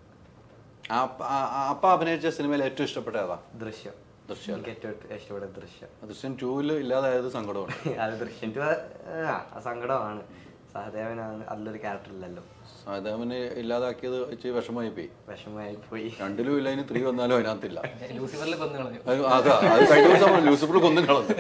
ആ അപ്പ- ആ- ആ അപ്പ അഭിനയിച്ച സിനിമയിൽ ഏറ്റവും ഇഷ്ടപ്പെട്ട ഏതാ ദൃശ്യം ദൃശ്യം എനിക്ക് ഏറ്റവും ഇഷ്ടപ്പെട്ട ദൃശ്യം ദൃശ്യം ടൂവില് ഇല്ലാതായത് സങ്കടമുണ്ട് അത് ദൃശ്യം two, ആ ആ സങ്കടമാണ് സഹദേവനാണ് അതിലൊരു ക്യാരക്ടർ ഇല്ലല്ലോ സാധാമന് ഇല്ലാതാക്കിയത് ഇച്ചിരി വിഷമമായി പോയി വിഷമമായി പോയി രണ്ടിലും ഇല്ല ഇനി ത്രീ വന്നാലും അതിനകത്തില്ല ലൂസിഫറിൽ കൊന്നു കളഞ്ഞു അത് അതാ അത് കഴിഞ്ഞ ദിവസം ലൂസിഫർ കൊന്നും കളഞ്ഞു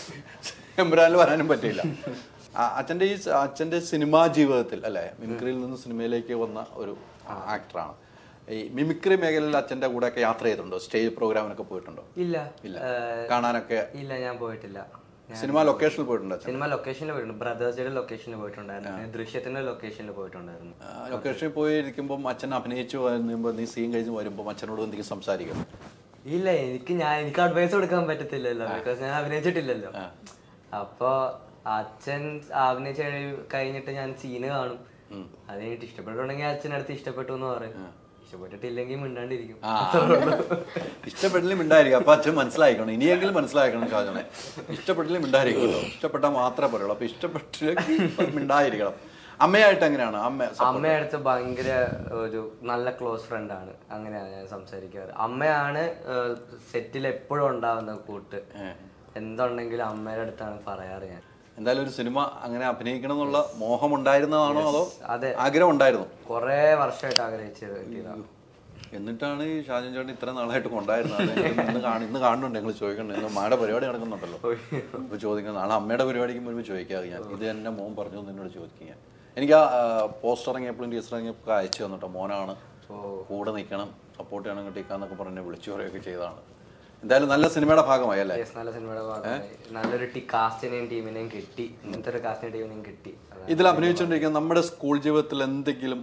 എംബ്രാനിൽ വരാനും പറ്റിയില്ല ആ, അച്ഛൻ്റെ ഈ സ- അച്ഛൻ്റെ സിനിമാ ജീവിതത്തിൽ അല്ലെ മിമിക്രിയിൽ നിന്ന് സിനിമയിലേക്ക് വന്ന ഒരു ആക്ടറാണ് ഈ മിമിക്രി മേഖലയിൽ അച്ഛൻ്റെ കൂടെയൊക്കെ യാത്ര ചെയ്തിട്ടുണ്ടോ സ്റ്റേജ് പ്രോഗ്രാമിനൊക്കെ പോയിട്ടുണ്ടോ ഇല്ല ഇല്ല ഏ, കാണാനൊക്കെ ഇല്ല ഞാൻ പോയിട്ടില്ല ഞാൻ സിനിമ ലൊക്കേഷനിൽ പോയിട്ടുണ്ടോ അച്ഛൻ സിനിമ ലൊക്കേഷനിൽ പോയിട്ടുണ്ട് ബ്രദേഴ്സിന്റെ ലൊക്കേഷനിൽ പോയിട്ടുണ്ടായിരുന്നു പിന്നെ ദൃശ്യത്തിന്റെ ലൊക്കേഷനിൽ പോയിട്ടുണ്ടായിരുന്നു ലൊക്കേഷനിൽ പോയി ഇരിക്കുമ്പോൾ അച്ഛൻ അഭിനയിച്ചു വരുമ്പോൾ നീ സീൻ കഴിഞ്ഞ് വരുമ്പോൾ അച്ഛനോട് എന്തെങ്കിലും സംസാരിക്കും ഇല്ല എനിക്ക് ഞാൻ എനിക്ക് അഡ്വൈസ് കൊടുക്കാൻ പറ്റത്തില്ലല്ലോ ബിക്കോസ് ഞാൻ അഭിനയിച്ചിട്ടില്ലല്ലോ അപ്പൊ അച്ഛൻ അഭിനയിച്ച് കഴി- കഴിഞ്ഞിട്ട് ഞാൻ സീന് കാണും അത് കഴിഞ്ഞിട്ട് ഇഷ്ടപ്പെട്ടുണ്ടെങ്കിൽ അച്ഛനടുത്ത് ഇഷ്ടപ്പെട്ടു എന്ന് പറയും ഇഷ്ടപ്പെട്ടിട്ടില്ലെങ്കിൽ മിണ്ടാണ്ടിരിക്കും ആ ഇഷ്ടപ്പെട്ടില്ലെങ്കിൽ മിണ്ടായിരിക്കും അപ്പൊ അച്ഛൻ മനസ്സിലാക്കണം ഇനിയെങ്കിലും മനസ്സിലാക്കണം ഷാജനെ ഇഷ്ടപ്പെട്ടില്ലെങ്കിൽ മിണ്ടായിരിക്കും കേട്ടോ ഇഷ്ടപ്പെട്ടാൽ മാത്രമേ പറയുള്ളൂ അപ്പൊ ഇഷ്ടപ്പെട്ടില്ലെങ്കിൽ മിണ്ടായിരിക്കണം അമ്മയായിട്ട് എങ്ങനെയാണ് അമ്മ അമ്മയുടെ അടുത്ത് ഭയങ്കര ഒരു നല്ല ക്ലോസ് ഫ്രണ്ട് ആണ് അങ്ങനെയാണ് ഞാൻ സംസാരിക്കാറ് അമ്മയാണ് സെറ്റിൽ എപ്പോഴും ഉണ്ടാവുന്ന കൂട്ട് എന്തുണ്ടെങ്കിലും അമ്മയുടെ അടുത്താണ് പറയാറ് ഞാൻ എന്തായാലും ഒരു സിനിമ അങ്ങനെ അഭിനയിക്കണം എന്നുള്ള മോഹം ഉണ്ടായിരുന്നതാണോ അതോ അതെ. ആഗ്രഹം ഉണ്ടായിരുന്നു കുറേ വർഷമായിട്ട് ആഗ്രഹിച്ച് കിട്ടിയതാണ് എന്നിട്ടാണ് ഈ ഷാജൻ ചേട്ടൻ ഇത്ര നാളായിട്ട് കൊണ്ടായിരുന്നത് അത് എനിക്ക് ഇന്ന് കാണി ഇന്ന് കാണുന്നുണ്ട് ഞങ്ങൾ ചോദിക്കണ്ടേ ഇന്ന് അമ്മയുടെ പരിപാടി നടക്കുന്നുണ്ടല്ലോ അപ്പൊ ചോദിക്കുന്നത് നാളെ അമ്മയുടെ പരിപാടിക്ക് മുൻപ് ചോദിക്കാതെ ഞാൻ ഇത് എന്നെ മോൻ പറഞ്ഞു എന്ന് എന്നോട് ചോദിക്കുക ഞാൻ എനിക്ക് ആ പോസ്റ്റർ ഇറങ്ങിയപ്പോഴും ടീച്ചർ ഇറങ്ങിയപ്പോൾ അയച്ചു തന്നിട്ടോ മോനാണ് കൂടെ നിൽക്കണം സപ്പോർട്ട് ചെയ്യണം കിട്ടിക്കാന്നൊക്കെ പറഞ്ഞ് വിളിച്ചു പറയുകയൊക്കെ ചെയ്തതാണ് എന്തായാലും നല്ല സിനിമയുടെ ഭാഗമായി അല്ലേ Yes, നല്ല സിനിമയുടെ ഭാഗമായി നല്ലൊരു ടി കാസ്റ്റിനെയും ടീമിനെയും കിട്ടി ഇങ്ങനത്തെ ഒരു കാസ്റ്റിനെ ടീമിനെയും കിട്ടി അതാണ്. ഇതിൽ അഭിനയിച്ചുകൊണ്ടിരിക്കുന്ന നമ്മുടെ സ്കൂൾ ജീവിതത്തിൽ എന്തെങ്കിലും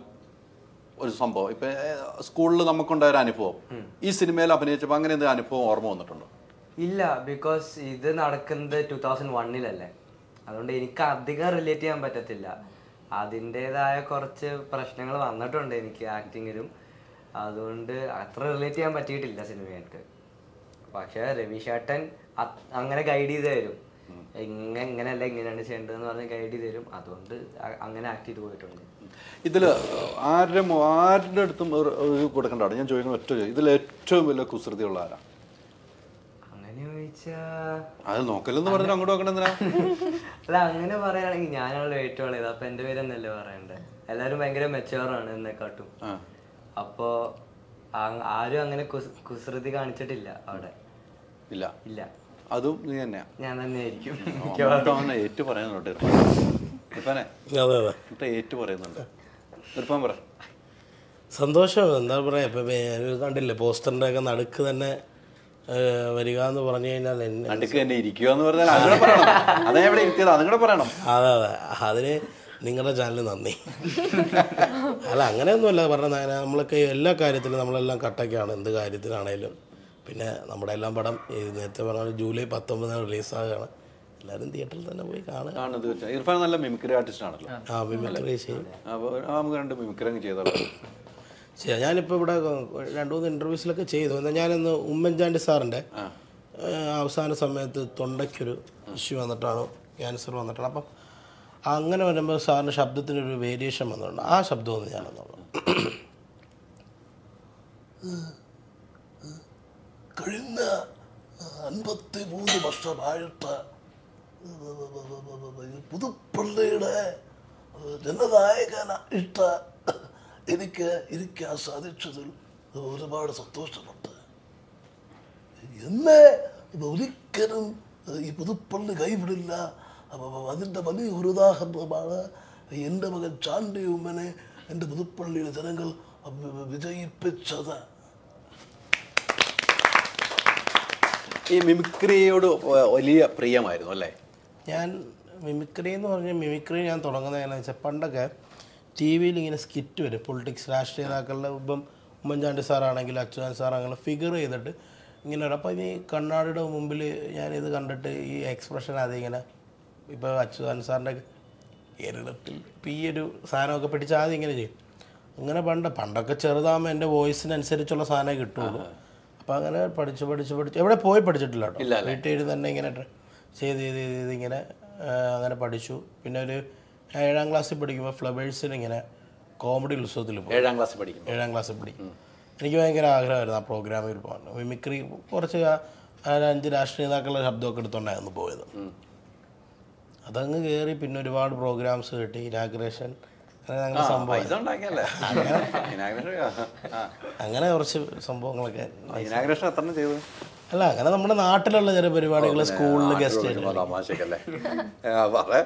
ഒരു സംഭവം ഇപ്പൊ സ്കൂളിൽ നമുക്കുണ്ടായ ഒരു അനുഭവം ഈ സിനിമയിൽ അഭിനയിച്ചപ്പോൾ അങ്ങനെ എന്തെങ്കിലും അനുഭവം ഓർമ്മ വന്നിട്ടുണ്ടോ ഇല്ല ബിക്കോസ് ഇത് നടക്കുന്നത് ടൂ തൗസൻഡ് വണ്ണിലല്ലേ അതുകൊണ്ട് എനിക്ക് അധികം റിലേറ്റ് ചെയ്യാൻ പറ്റത്തില്ല അതിൻ്റെതായ കുറച്ച് പ്രശ്നങ്ങൾ വന്നിട്ടുണ്ട് എനിക്ക് ആക്ടിങ്ങിലും അതുകൊണ്ട് അത്ര റിലേറ്റ് ചെയ്യാൻ പറ്റിയിട്ടില്ല സിനിമയായിട്ട് പക്ഷേ രവിശേട്ടൻ അത് അങ്ങനെ ഗൈഡ് ചെയ്ത് തരും ഇങ്ങനെ ഇങ്ങനെയല്ല ഇങ്ങനെയാണ് ചെയ്യേണ്ടതെന്ന് പറഞ്ഞ് ഗൈഡ് ചെയ്ത് തരും അതുകൊണ്ട് അ- അങ്ങനെ ആക്ട് ചെയ്ത് പോയിട്ടുണ്ട് ഇതില് ആരുടെ മു- ആരുടെ അടുത്തും ഒരു ഒരു കൊടുക്കണ്ട ഞാൻ ചോദിക്കുന്ന ഒറ്റ ചോദ്യം. ഇതിൽ ഏറ്റവും വലിയ കുസൃതിയുള്ള ആരാ അങ്ങനെ ചോദിച്ചാ അത് നോക്കലെന്ന് പറഞ്ഞാൽ അങ്ങോട്ട് നോക്കണം എന്തിനാ അല്ല അങ്ങനെ പറയുകയാണെങ്കിൽ ഞാനാണല്ലോ ഏറ്റവും ഇളയത് അപ്പൊ എന്റെ പേര് തന്നെയല്ലേ പറയണ്ടേ എല്ലാരും ഭയങ്കര മെച്ചുവറാണ് എന്നെക്കാട്ടും ആ. അപ്പോ ആ- ആരും അങ്ങനെ കുസ്- കുസൃതി കാണിച്ചിട്ടില്ല അവിടെ ഇല്ല ഇല്ല അതും നീ തന്നെയാ ഞാൻ തന്നെ ആയിരിക്കും അങ്ങോട്ട് അവനെ ഏറ്റു പറയുന്നുണ്ട് ഇർഫാനെ അതെ അതെ എന്നിട്ട് ഏറ്റു പറയുന്നുണ്ട് ഇർഫാൻ പറ സന്തോഷം എന്താ പറയുക ഇപ്പം കണ്ടില്ലേ പോസ്റ്ററിൻ്റെ ഒക്കെ നടുക്ക് തന്നെ ഏഹ്, വരിക എന്ന് പറഞ്ഞു കഴിഞ്ഞാൽ എന്നെ നടുക്ക് തന്നെ ഇരിക്കുക എന്ന് പറഞ്ഞാൽ അതുകൂടെ പറയണം അതാ ഇവിടെ ഇരുത്തിയത് അതും കൂടെ പറയണം അതെ അതെ അതിന് നിങ്ങളുടെ ചാനൽ നന്ദി അല്ല അങ്ങനെയൊന്നുമല്ല പറഞ്ഞ നമ്മളൊക്കെ എല്ലാ കാര്യത്തിലും നമ്മളെല്ലാം കട്ടയ്ക്കാണ് എന്ത് കാര്യത്തിലാണേലും പിന്നെ നമ്മുടെ എല്ലാം പടം ഈ നേരത്തെ പറഞ്ഞ പോലെ ജൂലൈ പത്തൊമ്പതിന് റിലീസാകുകയാണ് എല്ലാവരും തിയേറ്ററിൽ തന്നെ പോയി കാണുക ആണ് തീർച്ചയായും ഇർഫാൻ നല്ല മിമിക്രി ആർട്ടിസ്റ്റ് ആണല്ലോ ആ മിമിക്രി ചെയ്യും അപ്പോൾ നമുക്ക് രണ്ട് മിമിക്രി അങ്ങ് ചെയ്താലോ ശരി ഞാനിപ്പോൾ ഇവിടെ രണ്ട് മൂന്ന് ഇൻ്റർവ്യൂസിലൊക്കെ ചെയ്തു എന്നാൽ ഞാനിന്ന് ഉമ്മൻചാണ്ടി സാറിൻ്റെ ഏഹ്, അവസാന സമയത്ത് തൊണ്ടയ്ക്കൊരു ഇഷ്യൂ വന്നിട്ടാണ് ക്യാൻസർ വന്നിട്ടാണ് അപ്പം അങ്ങനെ വരുമ്പോൾ സാറിന് ശബ്ദത്തിനൊരു വേരിയേഷൻ വന്നിട്ടുണ്ട് ആ ശബ്ദം ഒന്ന് ഞാനെന്നുള്ളൂ കഴിഞ്ഞ അൻപത്തി മൂന്ന് വർഷമായിട്ട് പുതുപ്പള്ളിയുടെ ജനനായകനായിട്ട് എനിക്ക് ഇരിക്കാൻ സാധിച്ചതിൽ ഒരുപാട് സന്തോഷമുണ്ട് എന്നെ ഒരിക്കലും ഈ പുതുപ്പള്ളി കൈവിടില്ല അപ്പോൾ അതിൻ്റെ വലിയ ഒരു ഉദാഹരണമാണ് എൻ്റെ മകൻ ചാണ്ടി ഉമ്മനെ എൻ്റെ പുതുപ്പള്ളിയിലെ ജനങ്ങൾ വി- വിജയിപ്പിച്ചത് ഈ മിമിക്രിയോട് വ- വലിയ പ്രിയമായിരുന്നു അല്ലേ ഞാൻ മിമിക്രി എന്ന് പറഞ്ഞാൽ മിമിക്രി ഞാൻ തുടങ്ങുന്നത് എങ്ങനെയാണെന്ന് വെച്ചാൽ പണ്ടൊക്കെ ടി വിയിൽ ഇങ്ങനെ സ്കിറ്റ് വരും പൊളിറ്റിക്സ് രാഷ്ട്രീയ നേതാക്കളുടെ ഇപ്പം ഉമ്മൻചാണ്ടി സാറാണെങ്കിലും അച്യുതൻ സാർ അങ്ങനെ ഫിഗർ ചെയ്തിട്ട് ഇങ്ങനെ വരും അപ്പോൾ ഈ കണ്ണാടിയുടെ മുമ്പിൽ ഞാനിത് കണ്ടിട്ട് ഈ എക്സ്പ്രഷൻ അതിങ്ങനെ ഇപ്പോൾ അച്യുതൻ സാറിൻ്റെ കേരളത്തിൽ ഇപ്പം ഈ ഒരു സാധനമൊക്കെ പിടിച്ച് ആദ്യം ഇങ്ങനെ ചെയ്യും അങ്ങനെ പണ്ട് പണ്ടൊക്കെ ചെറുതാകുമ്പോൾ എൻ്റെ വോയിസിനനുസരിച്ചുള്ള സാധനമേ കിട്ടുള്ളൂ അപ്പോൾ അങ്ങനെ പഠിച്ച് പഠിച്ച് പഠിച്ച് എവിടെ പോയി പഠിച്ചിട്ടില്ല കേട്ടോ വീട്ടിൽ ഇരുന്ന് തന്നെ ഇങ്ങനെ ട്ര- ചെയ്ത് ചെയ്ത് ചെയ്ത് ചെയ്ത് ഇങ്ങനെ ആ, അങ്ങനെ പഠിച്ചു പിന്നെ ഒരു ഏഴാം ക്ലാസ്സിൽ പഠിക്കുമ്പോൾ ഫ്ലവേഴ്സിന് ഇങ്ങനെ കോമഡി ഉത്സവത്തിൽ പോയി ഏഴാം ക്ലാസ്സിൽ പഠിക്കും ഏഴാം ക്ലാസ്സിൽ പഠിക്കും എനിക്ക് ഭയങ്കര ആഗ്രഹമായിരുന്നു ആ പ്രോഗ്രാമിൽ പോകാൻ മിമിക്രി കുറച്ച് ആ- ആ അഞ്ച് രാഷ്ട്രീയ നേതാക്കളുടെ ശബ്ദമൊക്കെ എടുത്തോണ്ടായിരുന്നു പോയത് അതങ്ങ് കയറി പിന്നെ ഒരുപാട് പ്രോഗ്രാംസ് കിട്ടി ഇനാഗ്രേഷൻ അങ്ങനെ അങ്ങനെ സംഭവം പൈസ ഉണ്ടാക്കിയല്ലേ ഇനാഗ്രേഷൻ ആ. അങ്ങനെ കുറച്ച് സംഭവങ്ങളൊക്കെ ഇനാഗ്രേഷൻ എത്ര ചെയ്തു അല്ല അങ്ങനെ നമ്മുടെ നാട്ടിലുള്ള ചെറിയ പരിപാടികൾ സ്കൂളിൽ ഗസ്റ്റ് ചുമ്മാ തമാശക്കല്ലേ ആ, പറ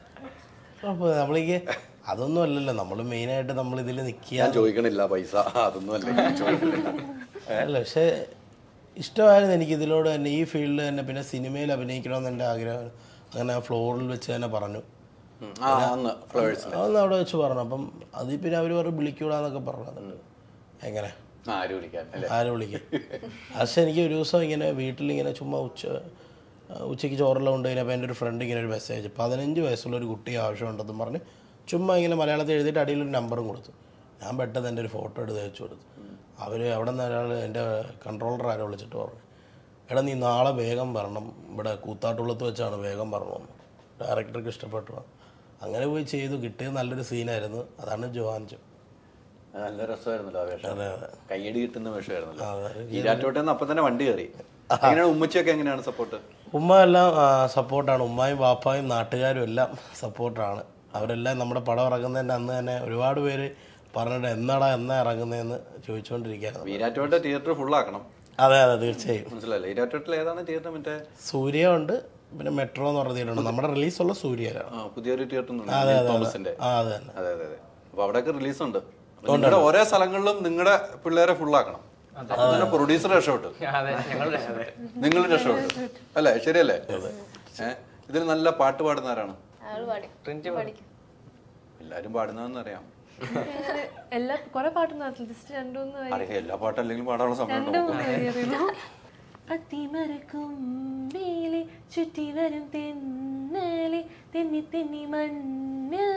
അപ്പോൾ നമ്മളേക്ക് അതൊന്നും അല്ലല്ലോ നമ്മൾ മെയിനായിട്ട് നമ്മൾ ഇതിൽ നിൽക്കുക ഞാൻ ചോദിക്കണില്ല പൈസ അതൊന്നും അല്ലേ ഞാൻ ചോദിക്കണില്ല അല്ല പക്ഷേ ഇഷ്ടമായിരുന്നു എനിക്ക് ഇതിലൂടെ തന്നെ ഈ ഫീൽഡിൽ തന്നെ പിന്നെ സിനിമയിൽ അഭിനയിക്കണമെന്ന് എൻ്റെ ആഗ്രഹം അങ്ങനെ ഫ്ലോറിൽ വെച്ച് തന്നെ പറഞ്ഞു ഉം. ആ അന്ന് ഫ്ലവേഴ്സിൽ അതൊന്ന് അവിടെ വെച്ച് പറഞ്ഞു അപ്പം അതിൽ പിന്നെ അവർ പറഞ്ഞു വിളിക്കൂടാന്നൊക്കെ പറഞ്ഞു എങ്ങനെ ആ ആര് വിളിക്കാൻ അല്ലേ ആരെ വിളിക്കും പക്ഷെ എനിക്ക് ഒരു ദിവസം ഇങ്ങനെ വീട്ടിലിങ്ങനെ ചുമ്മാ ഉച്ച ആ, ഉച്ചയ്ക്ക് ചോറെല്ലാം ഉണ്ട് കഴിഞ്ഞപ്പോൾ എൻ്റെ ഒരു ഫ്രണ്ട് ഇങ്ങനെ ഒരു മെസ്സേജ് പതിനഞ്ച് വയസ്സുള്ള ഒരു കുട്ടി ആവശ്യമുണ്ടെന്നും പറഞ്ഞ് ചുമ്മാ ഇങ്ങനെ മലയാളത്തിൽ എഴുതിയിട്ട് അടിയിലൊരു നമ്പറും കൊടുത്തു ഞാൻ പെട്ടെന്ന് എൻ്റെ ഒരു ഫോട്ടോ എടുത്ത് അയച്ചു കൊടുത്തു അവർ അവിടെ നിന്ന് ഒരാൾ എൻ്റെ കൺട്രോളർ ആരോ വിളിച്ചിട്ട് പറഞ്ഞു എടാ നീ നാളെ വേഗം വരണം ഇവിടെ കൂത്താട്ടുള്ളത്ത് വെച്ചാണ് വേഗം വരണം ഡയറക്ടർക്ക് ഇഷ്ടപ്പെട്ടു അങ്ങനെ പോയി ചെയ്തു കിട്ടിയത് നല്ലൊരു സീനായിരുന്നു അതാണ് ജോഹാൻജോ നല്ല രസമായിരുന്നല്ലോ ആ വേഷം അതെ അതെ കയ്യടി കിട്ടുന്ന വേഷമായിരുന്നല്ലോ അതെ. ഈരാറ്റോട്ടെന്ന് അപ്പം തന്നെ വണ്ടി കയറി എങ്ങനെയാണ് ഉമ്മച്ചിയൊക്കെ എങ്ങനെയാണ് സപ്പോർട്ട് ഉമ്മ എല്ലാം സപ്പോർട്ടാണ് ഉമ്മയും വാപ്പായും നാട്ടുകാരും എല്ലാം സപ്പോർട്ടാണ് അവരെല്ലാം നമ്മുടെ പടം ഇറങ്ങുന്നതിൻ്റെ അന്ന് തന്നെ ഒരുപാട് പേര് പറഞ്ഞിട്ട് എന്നാടാ എന്നാ ഇറങ്ങുന്നതെന്ന് ചോദിച്ചുകൊണ്ടിരിക്കുകയാണ് ഈരാറ്റോട്ടെ തിയേറ്റർ ഫുള്ളാക്കണം അതെ അതെ തീർച്ചയായും മനസ്സിലല്ലേ ഈരാറ്റോട്ടിൽ ഏതാണ് തിയേറ്റർ മറ്റേ സൂര്യ ഉണ്ട് പിന്നെ മെട്രോ എന്ന് പറഞ്ഞ തിയേറ്റർ ഉണ്ട് നമ്മുടെ റിലീസുള്ള സൂര്യയിലാണ് ആ, പുതിയൊരു തിയേറ്റർ അതെ അതെ തോമസിന്റെ ആ അതെ തന്നെ അതെ അതെ അതെ അപ്പൊ അവിടെയൊക്കെ റിലീസ് ഉണ്ട് അപ്പൊ നിങ്ങളുടെ ഓരോ സ്ഥലങ്ങളിലും നിങ്ങളുടെ പിള്ളേരെ ഫുള്ളാക്കണം അപ്പൊ തന്നെ പ്രൊഡ്യൂസർ രക്ഷപ്പെട്ടു അതെ ഞങ്ങൾ രക്ഷപ്പെട്ടു നിങ്ങൾ രക്ഷപ്പെട്ടു അല്ലേ ശരിയല്ലേ ഏഹ് ഇതിൽ നല്ല പാട്ട് പാടുന്ന ആരാണ് അയാൾ പാടി ട്രിനിറ്റി പഠിക്കും എല്ലാരും പാടുന്നതെന്ന് അറിയാം അങ്ങനെ എല്ലാ കുറെ പാട്ടൊന്നും അറിയില്ല ജസ്റ്റ് രണ്ടുമൂന്ന് വരി അറിയാം എല്ലാ പാട്ടും അല്ലെങ്കിൽ പാടാനുള്ള സമയം രണ്ടു ഉണ്ടാവും മൂന്ന് വരി അറിയുള്ളൂ അത്തിമരക്കും വേലി ചുറ്റി വരും തെന്നലി തെന്നി തെന്നി മണ്ണിൽ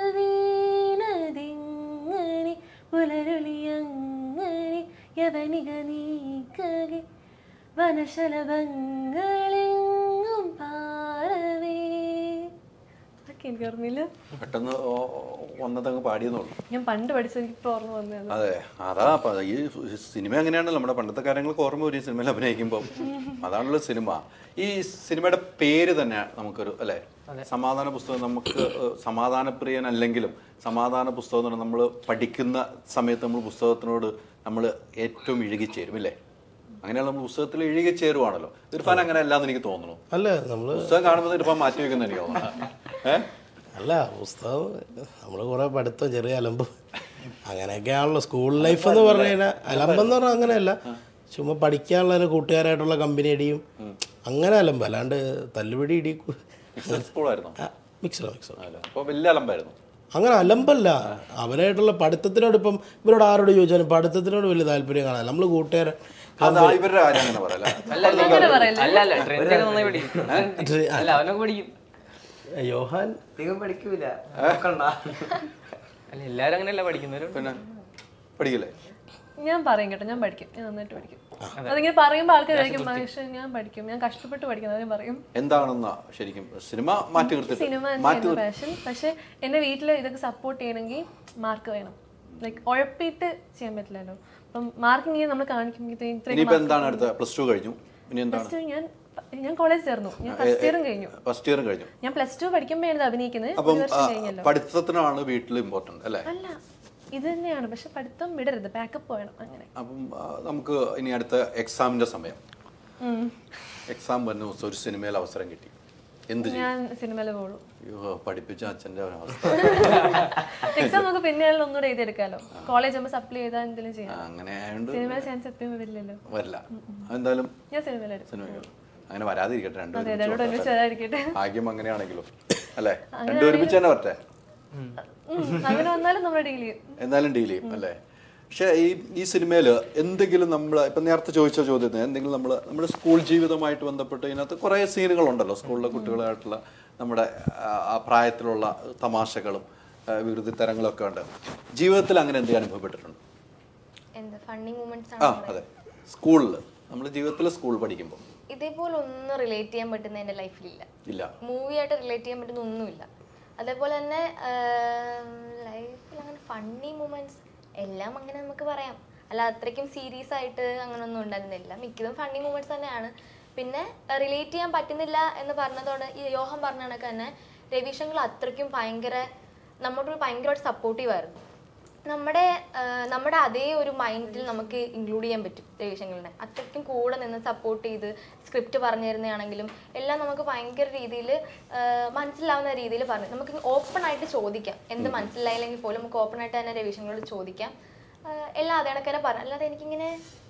വീണതിങ്ങനെ പുലരൊളിയങ്ങനെ യവനിക നീക്കകെ വനശലഭങ്ങളെങ്ങും പാറവേ അതൊക്കെ എനിക്ക് ഓർമ്മയില്ല പെട്ടെന്ന് ഓ- ഓ- വന്നതങ്ങ് പാടിയെന്നുള്ളൂ ഞാൻ പണ്ട് പഠിച്ചത് എനിക്ക് ഇപ്പോൾ ഓർമ്മ വന്നത് അതെ അതാ അപ്പൊ ഈ സിനിമ എങ്ങനെയാണല്ലോ നമ്മുടെ പണ്ടത്തെ കാര്യങ്ങൾക്ക് ഓർമ്മ വരും ഈ സിനിമയിൽ അഭിനയിക്കുമ്പോൾ അതാണല്ലോ സിനിമ ഈ സിനിമയുടെ പേര് തന്നെ നമുക്കൊരു അല്ലെ സമാധാന പുസ്തകം നമുക്ക് ഏഹ്, സമാധാനപ്രിയനല്ലെങ്കിലും സമാധാന പുസ്തകം എന്ന് പറഞ്ഞാൽ നമ്മൾ പഠിക്കുന്ന സമയത്ത് നമ്മൾ പുസ്തകത്തിനോട് നമ്മൾ ഏറ്റവും ഇഴുകിച്ചേരും ഇല്ലേ അങ്ങനെയാണ് നമ്മൾ പുസ്തകത്തിൽ ഇഴുകിച്ചേരുവാണല്ലോ ഇർഫാൻ അങ്ങനെ അല്ലാന്ന് എനിക്ക് തോന്നുന്നു അല്ല നമ്മൾ പുസ്തകം കാണുമ്പോൾ ഇർഫാൻ മാറ്റി വെക്കുന്ന എനിക്ക് തോന്നുന്നു ഏഹ് അല്ല പുസ്തകം നമ്മൾ കുറേ പഠിത്തം ചെറിയ അലമ്പ് അങ്ങനെയൊക്കെയാണല്ലോ സ്കൂൾ ലൈഫ് എന്ന് പറഞ്ഞു കഴിഞ്ഞാൽ അലമ്പെന്ന് പറഞ്ഞാൽ അങ്ങനെയല്ല ചുമ്മാ പഠിക്കാനുള്ള ഒരു കൂട്ടുകാരായിട്ടുള്ള കമ്പനി അടിയും അങ്ങനെ അലമ്പ് അല്ലാണ്ട് തല്ലുപിടി ഇടി സ്കൂളായിരുന്നു മിക്സഡോ മിക്സഡോ അല്ല അപ്പോൾ വലിയ അലമ്പായിരുന്നു അങ്ങനെ അലമ്പല്ല അവരായിട്ടുള്ള പഠിത്തത്തിനോട് ഇപ്പം ഇവരോട് ആരോട് ചോദിച്ചാലും പഠിത്തത്തിനോട് വലിയ താല്പര്യം കാണാൻ നമ്മൾ കൂട്ടുകാരെ അതാ ഇവരുടെ കാര്യം അങ്ങനെ പറയല അല്ല അല്ല അല്ല അല്ല ട്രെൻഡ് ഒക്കെ നന്നായി പഠിക്കും അല്ല അവനൊക്കെ പഠിക്കും യോഹാൻ അധികം പഠിക്കൂല നോക്കണ്ട അല്ല എല്ലാരും അങ്ങനെയല്ല പഠിക്കുന്നവരും പിന്നെ പഠിക്കില്ലേ ഞാൻ പറയും കേട്ടോ ഞാൻ പഠിക്കും ഞാൻ നന്നായിട്ട് പഠിക്കും അതിങ്ങനെ പറയുമ്പോൾ ആൾക്കാർ വിചാരിക്കും പക്ഷേ ഞാൻ പഠിക്കും ഞാൻ കഷ്ടപ്പെട്ട് പഠിക്കുന്നത് ഞാൻ പറയും എന്താണെന്ന ശരിക്കും സിനിമ മാറ്റി നിർത്തിട്ട് സിനിമ മാറ്റി എന്റെ പാഷൻ പക്ഷെ എന്റെ വീട്ടിൽ ഇതൊക്കെ സപ്പോർട്ട് ചെയ്യണമെങ്കിൽ മാർക്ക് വേണം ലൈക്ക് ഉഴപ്പിയിട്ട് ചെയ്യാൻ പറ്റില്ലല്ലോ അപ്പം മാർക്ക് ഇങ്ങനെ നമ്മൾ കാണിക്കുമ്പോൾ ഇത്രയും ഇനിയിപ്പോ എന്താണ് അടുത്ത പ്ലസ് ടു കഴിഞ്ഞു ഇനി എന്താണ് പ്ലസ് ടു ഞാൻ ഞാൻ കോളേജ് ചേർന്നു ഞാൻ ഫസ്റ്റ് ഇയറും കഴിഞ്ഞു ഫസ്റ്റ് ഇയർ കഴിഞ്ഞു ഞാൻ പ്ലസ് ടു പഠിക്കുമ്പോഴാണ് ഇത് അഭിനയിക്കുന്നത് അപ്പം ഒരു ആ, വർഷം കഴിഞ്ഞല്ലോ പഠിത്തത്തിനാണ് വീട്ടിൽ ഇമ്പോർട്ടന്റ് അല്ലേ അല്ല ഇത് തന്നെയാണ് പക്ഷെ പഠിത്തം വിടരുത് ബാക്കപ്പ് വേണം അങ്ങനെ അപ്പം ആ, നമുക്ക് ഇനി അടുത്ത എക്സാമിന്റെ സമയം എക്സാം വരുന്ന ദിവസം ഒരു സിനിമയിൽ അവസരം കിട്ടി എന്ത് ചെയ്യും ഞാൻ സിനിമയിൽ പോകുള്ളൂ അയ്യോ പഠിപ്പിച്ച അച്ഛൻ്റെ ഒരു അവസ്ഥ എക്സാം നമുക്ക് പിന്നെ ഒന്നുകൂടെ എഴുതിയെടുക്കാലോ കോളേജ് ആകുമ്പോൾ സപ്ലൈ ചെയ്താൽ എന്തെങ്കിലും ആ, ചെയ്യാം അങ്ങനെ ആയതുകൊണ്ട് സിനിമയിൽ ചാൻസ് എപ്പോഴും വരില്ലല്ലോ വരില്ല എന്തായാലും ഞാൻ സിനിമയിലെടുക്കും സിനിമ അങ്ങനെ വരാതിരിക്കട്ടെ അതെ രണ്ടുപേരും രണ്ടോട് ഒരുമിച്ച് വരാതിരിക്കട്ടെ ഭാഗ്യം അങ്ങനെയാണെങ്കിലും അല്ലേ രണ്ടും ഒരുമിച്ച് തന്നെ വരട്ടെ ഉം, അങ്ങനെ വന്നാലും നമ്മൾ ഡീൽ ചെയ്യും എന്നാലും ഡീൽ ചെയ്യും അല്ലേ പക്ഷേ ഈ ഈ സിനിമയിൽ എന്തെങ്കിലും നമ്മൾ ഇപ്പം നേരത്തെ ചോദിച്ച ചോദ്യത്തിന് എന്തെങ്കിലും നമ്മൾ നമ്മുടെ സ്കൂൾ ജീവിതമായിട്ട് ബന്ധപ്പെട്ട് ഇതിനകത്ത് കുറേ സീനുകളുണ്ടല്ലോ സ്കൂളിലെ കുട്ടികളായിട്ടുള്ള നമ്മുടെ ആ, ആ പ്രായത്തിലുള്ള തമാശകളും ആ, വികൃതിത്തരങ്ങളൊക്കെ ഉണ്ട് ജീവിതത്തിൽ അങ്ങനെ എന്തെങ്കിലും അനുഭവപ്പെട്ടിട്ടുണ്ട് എന്താ ഫണ്ണി മൂമെന്റ്സ് ആ ആണ് അതെ സ്കൂളിൽ നമ്മൾ ജീവിതത്തിൽ സ്കൂൾ പഠിക്കുമ്പോൾ ഇതേപോലെ ഒന്നും റിലേറ്റ് ചെയ്യാൻ പറ്റുന്ന എൻ്റെ ലൈഫിലില്ല ഇല്ല മൂവിയായിട്ട് റിലേറ്റ് ചെയ്യാൻ പറ്റുന്ന ഒന്നുമില്ല അതേപോലെ തന്നെ ലൈഫിൽ അങ്ങനെ ഫണ്ണി മൂമെന്റ്സ് എല്ലാം അങ്ങനെ നമുക്ക് പറയാം അല്ല അത്രയ്ക്കും സീരിയസ് ആയിട്ട് അങ്ങനൊന്നും ഉണ്ടായിരുന്നില്ല മിക്കതും ഫണ്ണി മൂമെന്റ്സ് തന്നെയാണ് പിന്നെ റിലേറ്റ് ചെയ്യാൻ പറ്റുന്നില്ല എന്ന് പറഞ്ഞതോടെ ഈ യോഹം പറഞ്ഞ കണക്ക് തന്നെ രവിശങ്കർ അത്രയ്ക്കും ഭയങ്കര നമ്മോട് ഭയങ്കരമായിട്ട് സപ്പോർട്ടീവ് ആയിരുന്നു നമ്മുടെ ആ, നമ്മുടെ അതേ ഒരു മൈൻഡിൽ നമുക്ക് ഇൻക്ലൂഡ് ചെയ്യാൻ പറ്റും രവിശങ്കറിനെ അത്രയ്ക്കും കൂടെ നിന്ന് സപ്പോർട്ട് ചെയ്ത് സ്ക്രിപ്റ്റ് പറഞ്ഞു തരുന്നതാണെങ്കിലും എല്ലാം നമുക്ക് ഭയങ്കര രീതിയിൽ മനസ്സിലാവുന്ന രീതിയിൽ പറഞ്ഞു നമുക്ക് ഓപ്പൺ ആയിട്ട് ചോദിക്കാം എന്ത് മനസ്സിലായില്ലെങ്കിൽ പോലും നമുക്ക് ഓപ്പൺ ആയിട്ട് തന്നെ രവിശങ്കറോട് ചോദിക്കാം ആ, എല്ലാം അതേ കണക്ക് തന്നെ പറഞ്ഞു അല്ലാതെ എനിക്കിങ്ങനെ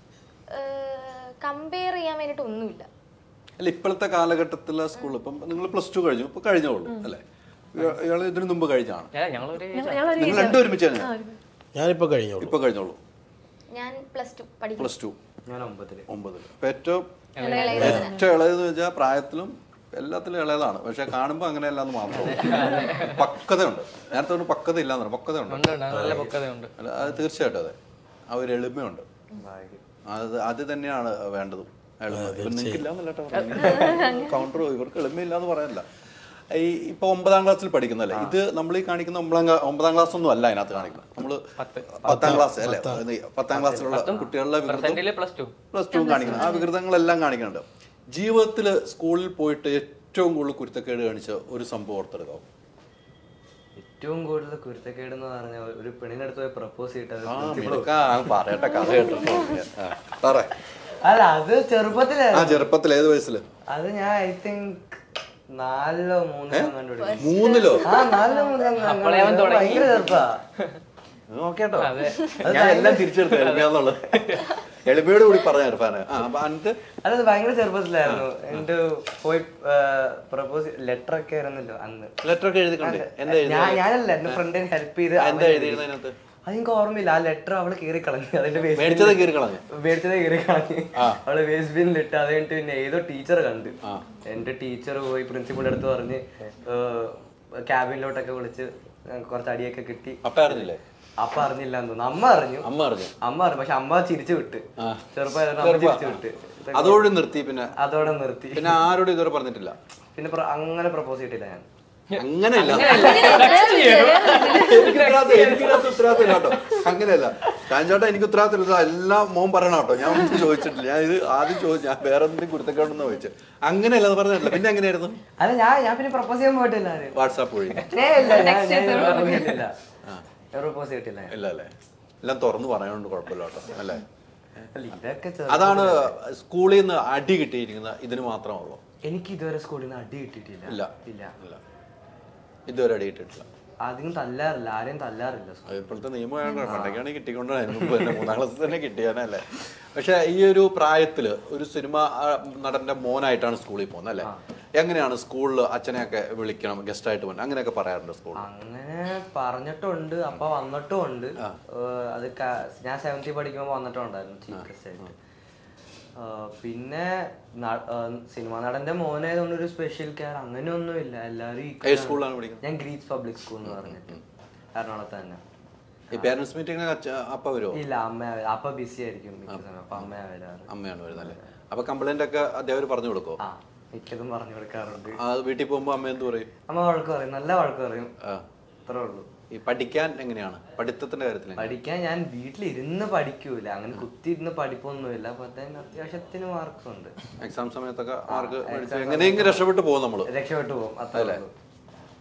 കമ്പയർ ചെയ്യാൻ വേണ്ടിയിട്ട് ഒന്നുമില്ല അല്ല ഇപ്പോഴത്തെ കാലഘട്ടത്തിലെ സ്കൂൾ ഇപ്പം നിങ്ങൾ പ്ലസ് ടു കഴിഞ്ഞു ഇപ്പൊ കഴിഞ്ഞോളൂ അല്ലേ ഇയാൾ ഇതിനു മുമ്പ് കഴിഞ്ഞാണ് ഞങ്ങളൊരു ഞങ്ങളൊരു നിങ്ങൾ രണ്ടും ഒരുമിച്ച് തന്നെ ഞാനിപ്പോൾ കഴിഞ്ഞോളൂ ഇപ്പൊ കഴിഞ്ഞോളൂ ഞാൻ പ്ലസ് ടു പഠിക്കും പ്ലസ് ടു ഞാൻ ഒമ്പതില് ഒമ്പതിൽ അപ്പൊ ഏറ്റവും ഏറ്റവും ഇളയതെന്ന് വെച്ചാൽ പ്രായത്തിലും എല്ലാത്തിലും ഇളയതാണ് പക്ഷെ കാണുമ്പോൾ അങ്ങനെയല്ല എന്ന് മാത്രമേ പക്വതയുണ്ട് നേരത്തെ പറഞ്ഞു പക്വത ഇല്ലാന്ന് പറഞ്ഞു പക്വതയുണ്ട് ഉണ്ട് ഉണ്ട്. നല്ല പൊക്കതയുണ്ട് അല്ല അത് തീർച്ചയായിട്ടും അതെ ആ ഒരു എളിമയുണ്ട് അത് അത് തന്നെയാണ് വേണ്ടതും എളിമ ഇപ്പം നിങ്ങൾക്ക് ഇല്ലാന്നല്ല കൗണ്ടർ ഇവർക്ക് എളിമയില്ലാന്ന് പറയാനില്ല ഈ ഇപ്പൊ ഒമ്പതാം ക്ലാസ്സിൽ പഠിക്കുന്നല്ലേ ഇത് നമ്മൾ ഈ കാണിക്കുന്ന ഒമ്പതാം ക്ലാ- ഒമ്പതാം ക്ലാസ് ഒന്നും അല്ല അതിനകത്ത് കാണിക്കുന്നത് നമ്മള് പത്താം ക്ലാസ് അല്ലേ പത്താം ക്ലാസ്സിലുള്ള കുട്ടികളുടെ വികൃതം പ്രസന്റില് പ്ലസ് ടു പ്ലസ് ടു കാണിക്കുന്നത് ആ വികൃതങ്ങളെല്ലാം കാണിക്കുന്നുണ്ട് ജീവിതത്തിൽ സ്കൂളിൽ പോയിട്ട് ഏറ്റവും കൂടുതൽ കുരുത്തക്കേട് കാണിച്ച ഒരു സംഭവം ഓർത്തെടുക്കാവും ഏറ്റവും കൂടുതൽ കുരുത്തക്കേട് എന്ന് പറഞ്ഞ ഒരു പെണ്ണിനടുത്ത് പോയി പ്രപ്പോസ് ചെയ്തിട്ട് ആ മിടുക്കാ, ആ, പറയട്ടെ കഥ കേട്ടിട്ടോ ആ, പറ അല്ല അത് ചെറുപ്പത്തില് ആ ചെറുപ്പത്തിൽ ഏത് വയസ്സില് അത് ഞാൻ ഐ തിങ്ക് നാലിലോ മൂന്നിലോ കണ്ടുപിടിക്കും മൂന്നിലോ ആ നാലിലോ മൂന്നിലോ ഭയങ്കര ചെറുപ്പാ നോക്കേട്ടോ ഞാൻ എല്ലാം തിരിച്ചെടുത്തു എളിമയാന്നുള്ളത് എളിമയോട് കൂടി പറഞ്ഞ ഇർഫാന് ആ അപ്പൊ അനക്ക് അല്ലത് ഭയങ്കര ചെറുപ്പത്തിലായിരുന്നു എന്റെ പോയി പ്രപ്പോസ് ലെറ്റർ ഒക്കെ ആയിരുന്നല്ലോ അന്ന് ലെറ്റർ ഒക്കെ എഴുതിക്കൊണ്ട് എന്താ എഴുതി ഞാൻ ഞാനല്ല എന്റെ ഫ്രണ്ടിനെ ഹെൽപ്പ് ചെയ്ത് എന്താ എഴുതിയിരുന്നത് അതിനകത്ത് അതെനിക്ക് ഓർമ്മയില്ല ആ ലെറ്റർ അവള് കീറി കളഞ്ഞു അതിന്റെ waste bin- മേടിച്ചത് കീറി കളഞ്ഞു മേടിച്ചത് കീറി കളഞ്ഞു അവള് വേസ്റ്റ് ബിന്നിൽ ഇട്ട് അത് കഴിഞ്ഞിട്ട് പിന്നെ ഏതോ ടീച്ചർ കണ്ട് എന്റെ ടീച്ചർ പോയി പ്രിൻസിപ്പളിന്റെ അടുത്ത് പറഞ്ഞ് ക്യാബിനിലോട്ടൊക്കെ വിളിച്ച് ഏഹ് കുറച്ച് അടിയൊക്കെ കിട്ടി അപ്പ അറിഞ്ഞില്ലേ അപ്പ അറിഞ്ഞില്ല എന്ന് തോന്നുന്നു അമ്മ അറിഞ്ഞു അമ്മ അറിഞ്ഞു അമ്മ അറിഞ്ഞു പക്ഷെ അമ്മ ചിരിച്ചു വിട്ട് ചെറുപ്പം അമ്മ ചിരിച്ചു വിട്ട് അതോട് നിർത്തി പിന്നെ അതോടെ നിർത്തി പിന്നെ ആരോടും ഇതുവരെ പറഞ്ഞിട്ടില്ല പിന്നെ പ്ര- അങ്ങനെ പ്രപ്പോസ് ചെയ്തിട്ടില്ല ഞാൻ അങ്ങനെയല്ല എനിക്കുത്തരവാദിത്തം- എനിക്കിതിനകത്ത് ഉത്തരവാദിത്തം ഇല്ല കേട്ടോ അങ്ങനെയല്ല ചാഞ്ചോട്ടാ എനിക്ക് ഉത്തരവാദിത്തം ഇല്ല എല്ലാം മോൻ പറയണം കേട്ടോ ഞാൻ ഒന്നും ചോദിച്ചിട്ടില്ല ഞാൻ ഇത് ആദ്യം ചോദിച്ചു ഞാൻ വേറെ എന്തെങ്കിലും കുരുത്തക്കേടെന്ന് ചോദിച്ചു അങ്ങനെയല്ല അത് പറഞ്ഞിട്ടില്ല പിന്നെ എങ്ങനെയായിരുന്നു അല്ല ഞാൻ ഞാൻ പിന്നെ പ്രപ്പോസ് ചെയ്യാൻ പോയിട്ടില്ല ആരെയും. വാട്സാപ്പ് വഴി ഏ, ഇല്ല, ഞാൻ- ഞാൻ propose ചെയ്തിട്ടില്ല. ഞാൻ propose ചെയ്തിട്ടില്ല ഞാൻ. ഇല്ല അല്ലേ എല്ലാം തുറന്നു പറയാനോണ്ട് കുഴപ്പമില്ല കേട്ടോ അല്ലേ അല്ല, ഇതൊക്കെ ചെറു- അതാണ് സ്കൂളിൽ നിന്ന് അടി കിട്ടിയിരിക്കുന്ന ഇതിന് മാത്രമുള്ളൂ എനിക്ക് ഇതുവരെ സ്കൂളിൽ നിന്ന് അടി കിട്ടിയിട്ടില്ല ഇല്ല ഇല്ല ഇല്ല ഇതുവരെ അടി കിട്ടിയിട്ടില്ല അധികം തല്ലാറില്ല ആരെയും തല്ലാറില്ല സ്കൂളിൽ. അത് ഇപ്പോഴത്തെ നിയമമാണ് പണ്ടൊക്കെയാണെങ്കിൽ കിട്ടിക്കൊണ്ടാണ് മുമ്പ് തന്നെ മൂന്നാം ക്ലാസ്സിൽ തന്നെ കിട്ടിയാനല്ലേ പക്ഷെ ഈ ഒരു പ്രായത്തിൽ ഒരു സിനിമ ആ, നടന്റെ മോനായിട്ടാണ് സ്കൂളിൽ പോകുന്നത് അല്ലേ എങ്ങനെയാണ് സ്കൂളിൽ അച്ഛനെയൊക്കെ വിളിക്കണം ഗസ്റ്റ് ആയിട്ട് പോകാൻ അങ്ങനെയൊക്കെ പറയാറുണ്ട് സ്കൂളിൽ അങ്ങനെ പറഞ്ഞിട്ടുണ്ട് അപ്പൊ വന്നിട്ടും ഉണ്ട് ഏഹ് അത് ക- ഞാൻ സെവൻത്തിൽ പഠിക്കുമ്പോൾ വന്നിട്ടും ഉണ്ടായിരുന്നു ചീഫ് ഗസ്റ്റ് ആയിട്ട് ഏഹ് പിന്നെ ന- ഏഹ് സിനിമാ നടന്റെ മോനായതുകൊണ്ട് ഒരു സ്പെഷ്യൽ കെയർ അങ്ങനെയൊന്നും ഇല്ല എല്ലാവരും equal ഏത് ആണ്. സ്കൂളിലാണ് പഠിക്കുന്നത് ഞാൻ ഗ്രീസ് പബ്ലിക് സ്കൂൾ എന്ന് പറഞ്ഞിട്ട് എറണാകുളത്ത് തന്നെ ഈ പേരൻസ് മീറ്റിംഗ് അപ്പ വരുമോ ഇല്ല അമ്മ അപ്പൊ ബിസി ആയിരിക്കും മിക്ക സമയം അപ്പൊ അമ്മയാ വരാറ് അമ്മയാണ് വരുന്നത് അല്ലേ അപ്പൊ കംപ്ലൈന്റ് ഒക്കെ അദ്ദേഹം പറഞ്ഞു കൊടുക്കോ ആ മിക്കതും പറഞ്ഞു കൊടുക്കാറുണ്ട് ആ വീട്ടിൽ പോകുമ്പോ അമ്മ എന്ത് പറയും അമ്മ വഴക്ക് പറയും നല്ല വഴക്ക് പറയും ആ. അത്രേ ഉള്ളൂ ഈ പഠിക്കാൻ എങ്ങനെയാണ് പഠിത്തത്തിന്റെ കാര്യത്തിൽ എങ്ങനെയാ? പഠിക്കാൻ ഞാൻ വീട്ടിലിരുന്ന് പഠിക്കൂല അങ്ങനെ കുത്തിയിരുന്ന് പഠിപ്പൊന്നുമില്ല അപ്പൊ തന്നെ അത്യാവശ്യത്തിന് മാർക്സ് ഉണ്ട് എക്സാം സമയത്തൊക്കെ മാർക്ക് മേടിച്ച് എങ്ങനെയെങ്കിലും രക്ഷപ്പെട്ടു പോകും നമ്മള് രക്ഷപ്പെട്ടു പോകും അത്രേ ഉള്ളൂ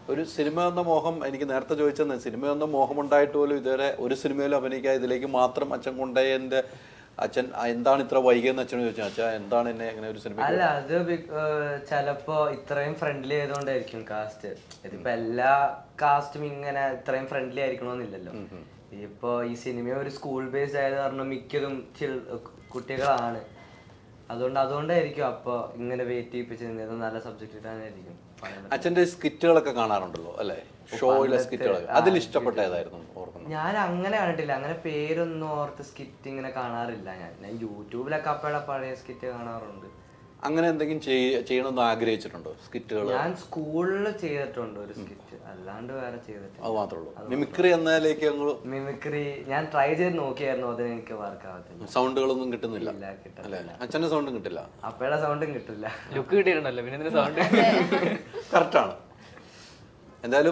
ഒരു സിനിമ എന്ന മോഹം എനിക്ക് നേരത്തെ ചോദിച്ചെന്ന് സിനിമ എന്ന മോഹം ഉണ്ടായിട്ട് പോലും ഇതുവരെ ഒരു സിനിമയിലും അഭിനയിക്കാൻ ഇതിലേക്ക് മാത്രം അച്ഛൻ കൊണ്ടുപോയതിന്റെ അച്ഛൻ ആ, എന്താണ് ഇത്ര വൈകിയെന്ന് അച്ഛൻ ചോദിച്ചു അച്ഛാ എന്താണ് എന്നെ ഇങ്ങനെ ഒരു സിനിമ അല്ല അത് ബി- ഏഹ് ചിലപ്പോ ഇത്രയും ഫ്രണ്ട്ലി ആയതുകൊണ്ടായിരിക്കും കാസ്റ്റ് ഇതിപ്പോ എല്ലാ കാസ്റ്റും ഇങ്ങനെ ഇത്രയും ഫ്രണ്ട്ലി ആയിരിക്കണമെന്നില്ലല്ലോ ഇപ്പൊ ഈ സിനിമ ഒരു സ്കൂൾ ബേസ്ഡ് ആയത് കാരണം മിക്കതും ചിൽ- കുട്ടികളാണ് അതുകൊണ്ട് അതുകൊണ്ടായിരിക്കും അപ്പൊ ഇങ്ങനെ വെയിറ്റ് ചെയ്യിപ്പിച്ച് നിന്നത് നല്ല സബ്ജക്റ്റ് ഇട്ടാനായിരിക്കും അച്ഛന്റെ സ്കിറ്റുകളൊക്കെ കാണാറുണ്ടല്ലോ അല്ലെ ഷോയിലെ സ്കിറ്റുകളൊക്കെ അതിൽ ഇഷ്ടപ്പെട്ട ഏതായിരുന്നു ഓർക്കുന്നു ഞാൻ അങ്ങനെ കണ്ടിട്ടില്ല അങ്ങനെ പേരൊന്നും ഓർത്ത് സ്കിറ്റ് ഇങ്ങനെ കാണാറില്ല ഞാൻ ഞാൻ യൂട്യൂബിലൊക്കെ അപ്പയുടെ പഴയ സ്കിറ്റ് കാണാറുണ്ട് അങ്ങനെ എന്തെങ്കിലും ചെയ്യ- ചെയ്യണമെന്ന് ആഗ്രഹിച്ചിട്ടുണ്ടോ സ്കിറ്റുകൾ ഞാൻ സ്കൂളിൽ ചെയ്തിട്ടുണ്ട് ഒരു സ്കിറ്റ് അല്ലാണ്ട് വേറെ ചെയ്തിട്ടില്ല അത് മാത്രമേ ഉള്ളൂ മിമിക്രി എന്നതിലേക്ക് ഞങ്ങൾ മിമിക്രി ഞാൻ ട്രൈ ചെയ്ത് നോക്കിയായിരുന്നു അതിന് എനിക്ക് വർക്ക് ആവത്തില്ല സൗണ്ടുകളൊന്നും കിട്ടുന്നില്ല ഇല്ല കിട്ടില്ല അല്ലെ അച്ഛന്റെ സൗണ്ടും കിട്ടില്ല അപ്പയുടെ സൗണ്ടും കിട്ടില്ല ലുക്ക് കിട്ടിയിട്ടുണ്ടല്ലോ പിന്നെ ഇതിന് സൗണ്ട് കറക്റ്റാണ് എന്തായാലും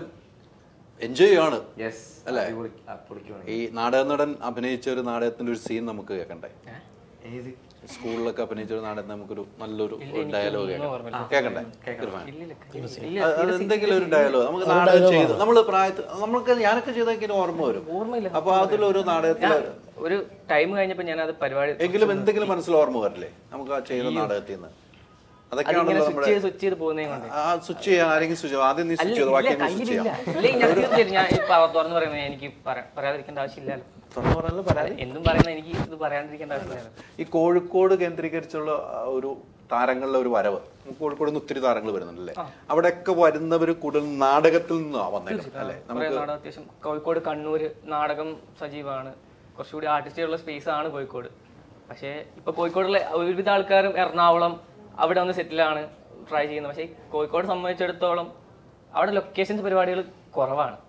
എൻജോയ് ചെയ്യാണ് യെസ് അല്ലേ? പൊളിക്കുവാണ് ഈ നാടക നടൻ അഭിനയിച്ച ഒരു നാടകത്തിന്റെ ഒരു സീൻ നമുക്ക് കേൾക്കണ്ടേ ഏത് സ്കൂളിലൊക്കെ അഭിനയിച്ച ഒരു നാടകത്തിൽ നമുക്കൊരു നല്ലൊരു ഡയലോഗ് കേൾക്കണ്ടേ ഇർഫാൻ? അത് അത് എന്തെങ്കിലും ഒരു ഡയലോഗ് നമുക്ക് നാടകം ചെയ്ത് നമ്മൾ പ്രായത്തിൽ നമ്മൾക്ക് ഞാനൊക്കെ ചെയ്തെങ്കിൽ ഓർമ്മ വരും ഓർമ്മയില്ല. അപ്പൊ അതിലൊരു നാടകത്തിൽ ഒരു ടൈം കഴിഞ്ഞപ്പോ ഞാൻ അത് പരിപാടി എങ്കിലും എന്തെങ്കിലും മനസ്സിൽ ഓർമ്മ വരില്ലേ നമുക്ക് ആ ചെയ്ത നാടകത്തിൽ നിന്ന് അതിങ്ങനെ അതൊക്കെയാണല്ലോ സ്വിച്ച് നമ്മുടെ ചെയ്ത് സ്വിച്ച് ചെയ്ത് പോകുന്നേ കൊണ്ട് ആ സ്വിച്ച് ചെയ്യാൻ ആരെങ്കിലും സ്വിച്ച് ആദ്യം നീ അല്ല, സ്വിച്ച് ചെയ്തു ഇല്ല, ബാക്കി സ്വിച്ച് കയ്യിലില്ല. ചെയ്യാം ഇല്ല, ഞാൻ തീർച്ചയായിട്ടും ഞാൻ ഇപ്പൊ തുറന്നു പറയുന്നത് എനിക്ക് പറയാ- പറയാതിരിക്കേണ്ട ആവശ്യമില്ലല്ലോ തുറന്നു പറഞ്ഞാൽ പരാതി എന്നും പറയുന്ന എനിക്ക് ഇത് പറയാണ്ടിരിക്കേണ്ട ആവശ്യമില്ലല്ലോ ഈ കോഴിക്കോട് കേന്ദ്രീകരിച്ചുള്ള ആ ഒരു താരങ്ങളുടെ ഒരു വരവ് നമുക്ക് കോഴിക്കോട് നിന്ന് ഒത്തിരി താരങ്ങൾ വരുന്നുണ്ടല്ലേ അവിടെയൊക്കെ വരുന്നവർ കൂടുതൽ നാടകത്തിൽ നിന്നാണ് വന്നേക്കുന്നത് അല്ലേ കുറെ നാടകം അത്യാവശ്യം കോഴിക്കോട് കണ്ണൂര് നാടകം സജീവമാണ് കുറച്ചുകൂടി ആർട്ടിസ്റ്റുകളുള്ള സ്പേസ് ആണ് കോഴിക്കോട് പക്ഷേ ഇപ്പൊ കോഴിക്കോടുള്ള ഒരുവിധ ആൾക്കാരും എറണാകുളം അവിടെ വന്ന് സെറ്റിലാണ് ട്രൈ ചെയ്യുന്നത് പക്ഷേ ഈ കോഴിക്കോട് സംബന്ധിച്ചിടത്തോളം അവിടെ ലൊക്കേഷൻസ് പരിപാടികൾ കുറവാണ്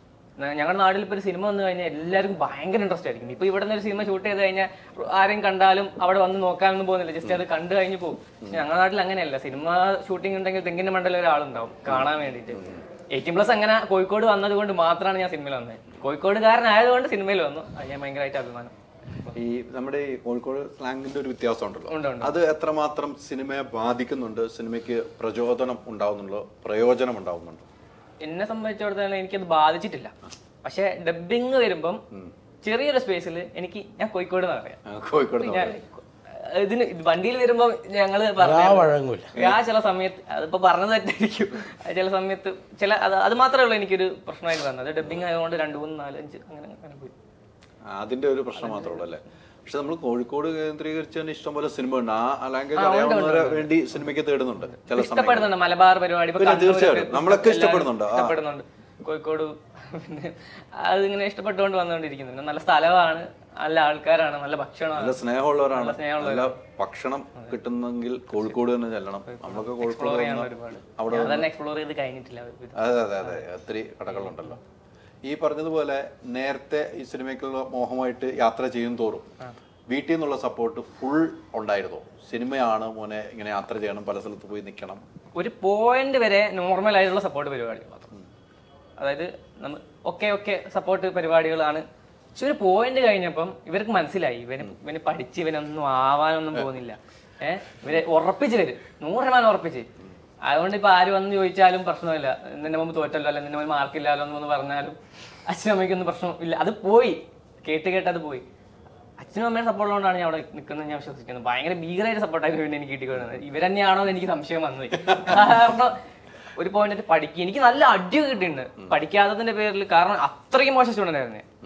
ന- ഞങ്ങളുടെ നാട്ടിൽ ഇപ്പോൾ ഒരു സിനിമ വന്നു കഴിഞ്ഞാൽ എല്ലാവർക്കും ഭയങ്കര ഇൻട്രസ്റ്റ് ആയിരിക്കും ഇപ്പോൾ ഇവിടെ നിന്ന് ഒരു സിനിമ ഷൂട്ട് ചെയ്ത് കഴിഞ്ഞാൽ ആരെയും കണ്ടാലും അവിടെ വന്ന് നോക്കാനൊന്നും പോകുന്നില്ല ജസ്റ്റ് അത് കണ്ടു കഴിഞ്ഞ് പോകും പക്ഷെ ഞങ്ങളുടെ നാട്ടിൽ അങ്ങനെയല്ല സിനിമ ഷൂട്ടിംഗ് ഉണ്ടെങ്കിൽ തെങ്ങിന്റെ മണ്ടയിൽ ഒരാളുണ്ടാവും കാണാൻ വേണ്ടിയിട്ട് എയ്റ്റീൻ പ്ലസ് അങ്ങനെ കോഴിക്കോട് വന്നത് കൊണ്ട് മാത്രമാണ് ഞാൻ സിനിമയിൽ വന്നത് കോഴിക്കോടുകാരനായതുകൊണ്ട് സിനിമയിൽ വന്നു അത് ഞാൻ ഭയങ്കരമായിട്ട് അഭിമാനം ഈ നമ്മുടെ ഈ കോഴിക്കോട് സ്ലാങ്ങിന്റെ ഒരു വ്യത്യാസം ഉണ്ടല്ലോ ഉണ്ട്, ഉണ്ട്. അത് എത്രമാത്രം സിനിമയെ ബാധിക്കുന്നുണ്ട് സിനിമയ്ക്ക് പ്രചോദനം ഉണ്ടാവുന്നുണ്ടോ പ്രയോജനം ഉണ്ടാവുന്നുണ്ടോ എന്നെ സംബന്ധിച്ചിടത്തോളം എനിക്കത് ബാധിച്ചിട്ടില്ല പക്ഷെ ഡബിങ് വരുമ്പം ചെറിയൊരു സ്പേസിൽ എനിക്ക് ഞാൻ കോഴിക്കോട് എന്ന് പറയാം ആ, കോഴിക്കോട് എന്ന് ഞാൻ ഇതിന് വണ്ടിയിൽ വരുമ്പോ ഞങ്ങള് ആ വഴങ്ങൂല ആ ചില സമയത്ത് അതിപ്പോ പറഞ്ഞത് തെറ്റായിരിക്കും അത് ചില സമയത്ത് ചില അത് അത് മാത്രമേ ഉള്ളൂ എനിക്കൊരു പ്രശ്നമായിട്ട് വന്നത് ഡബിങ് ആയതുകൊണ്ട് രണ്ട് മൂന്ന് നാല് അഞ്ച് അങ്ങനെ അങ്ങനെ പോയി ആ, അതിന്റെ ഒരു പ്രശ്നം മാത്രമേ ഉള്ളൂ അല്ലേ പക്ഷെ നമ്മൾ കോഴിക്കോട് കേന്ദ്രീകരിച്ച് തന്നെ ഇഷ്ടംപോലെ സിനിമ ഉണ്ട് ആ ലാംഗ്വേജ് അറിയാവുന്നവരെ വേണ്ടി സിനിമയ്ക്ക് തേടുന്നുണ്ട് ചില സമയം ഇഷ്ടപ്പെടുന്നുണ്ട് മലബാർ പരിപാടി ഇപ്പൊ പിന്നെ കണ്ണൂരൊക്കെ തീർച്ചയായിട്ടും. നമ്മളൊക്കെ എല്ലാവരും ഇഷ്ടപ്പെടുന്നുണ്ട്. ആ. ഇഷ്ടപ്പെടുന്നുണ്ട് കോഴിക്കോട് പിന്നെ അതിങ്ങനെ ഇഷ്ടപ്പെട്ടുകൊണ്ട് വന്നുകൊണ്ടിരിക്കുന്നുണ്ട് നല്ല സ്ഥലമാണ് നല്ല ആൾക്കാരാണ് നല്ല ഭക്ഷണമാണ് നല്ല സ്നേഹമുള്ളവരാണ് നല്ല സ്നേഹമുള്ളവരാണ്. നല്ല ഭക്ഷണം കിട്ടുന്നെങ്കിൽ കോഴിക്കോട് തന്നെ ചെല്ലണം നമ്മളൊക്കെ കോഴിക്കോട് എക്സ്പ്ലോർ ചെയ്യാൻ വന്ന് ഒരുപാട് അവിടെ ഞാൻ തന്നെ എക്സ്പ്ലോർ ചെയ്ത് കഴിഞ്ഞിട്ടില്ല ഒരു- അതെ അതെ അതെ ഒത്തിരി കടകളുണ്ടല്ലോ ഈ പറഞ്ഞതുപോലെ നേരത്തെ ഈ സിനിമയ്ക്കുള്ള മോഹമായിട്ട് യാത്ര ചെയ്യും തോറും വീട്ടിൽ നിന്നുള്ള സപ്പോർട്ട് ഫുൾ ഉണ്ടായിരുന്നോ സിനിമയാണ് മോനെ ഇങ്ങനെ യാത്ര ചെയ്യണം പല സ്ഥലത്ത് പോയി നിൽക്കണം ഒരു പോയിന്റ് വരെ നോർമൽ ആയിട്ടുള്ള സപ്പോർട്ട് പരിപാടികൾ മാത്രം അതായത് നമ്മൾ ഒക്കെ ഒക്കെ സപ്പോർട്ട് പരിപാടികളാണ് പക്ഷെ ഒരു പോയിന്റ് കഴിഞ്ഞപ്പം ഇവർക്ക് മനസ്സിലായി ഇവന് ഇവന് പഠിച്ച് ഇവനൊന്നും ആവാനൊന്നും പോകുന്നില്ല ഏഹ് ഇവരെ ഉറപ്പിച്ച് വരും നൂറ് ശതമാനം ഉറപ്പിച്ച് അതുകൊണ്ട് ഇപ്പൊ ആര് വന്ന് ചോദിച്ചാലും പ്രശ്നമില്ല നിന്റെ മുമ്പ് തോറ്റല്ലോ അല്ല നിന്റെ മുമ്പ് മാർക്കില്ലല്ലോ എന്ന് പറഞ്ഞാലും അച്ഛനും അമ്മയ്ക്കൊന്നും പ്രശ്നം ഇല്ല അത് പോയി കേട്ട് കേട്ട് അത് പോയി അച്ഛനും അമ്മയുടെ സപ്പോർട്ട് കൊണ്ടാണ് ഞാൻ അവിടെ നിൽക്കുന്നത് ഞാൻ വിശ്വസിക്കുന്നത് ഭയങ്കര ഭീകരമായിട്ട് സപ്പോർട്ടായിട്ട് വേണ്ടി എനിക്ക് കിട്ടിക്കൊടുക്കുന്നത് ഇവരെന്നെയാണോ എന്ന് എനിക്ക് സംശയം വന്നുപോയി കാരണം ഒരു പോയിന്റ് പഠിക്കുക എനിക്ക് നല്ല അടി കിട്ടിയിട്ടുണ്ട് പഠിക്കാത്തതിന്റെ പേരിൽ കാരണം അത്രയും മോശം സ്റ്റുഡൻ്റ് ആയിരുന്നു ഞാൻ.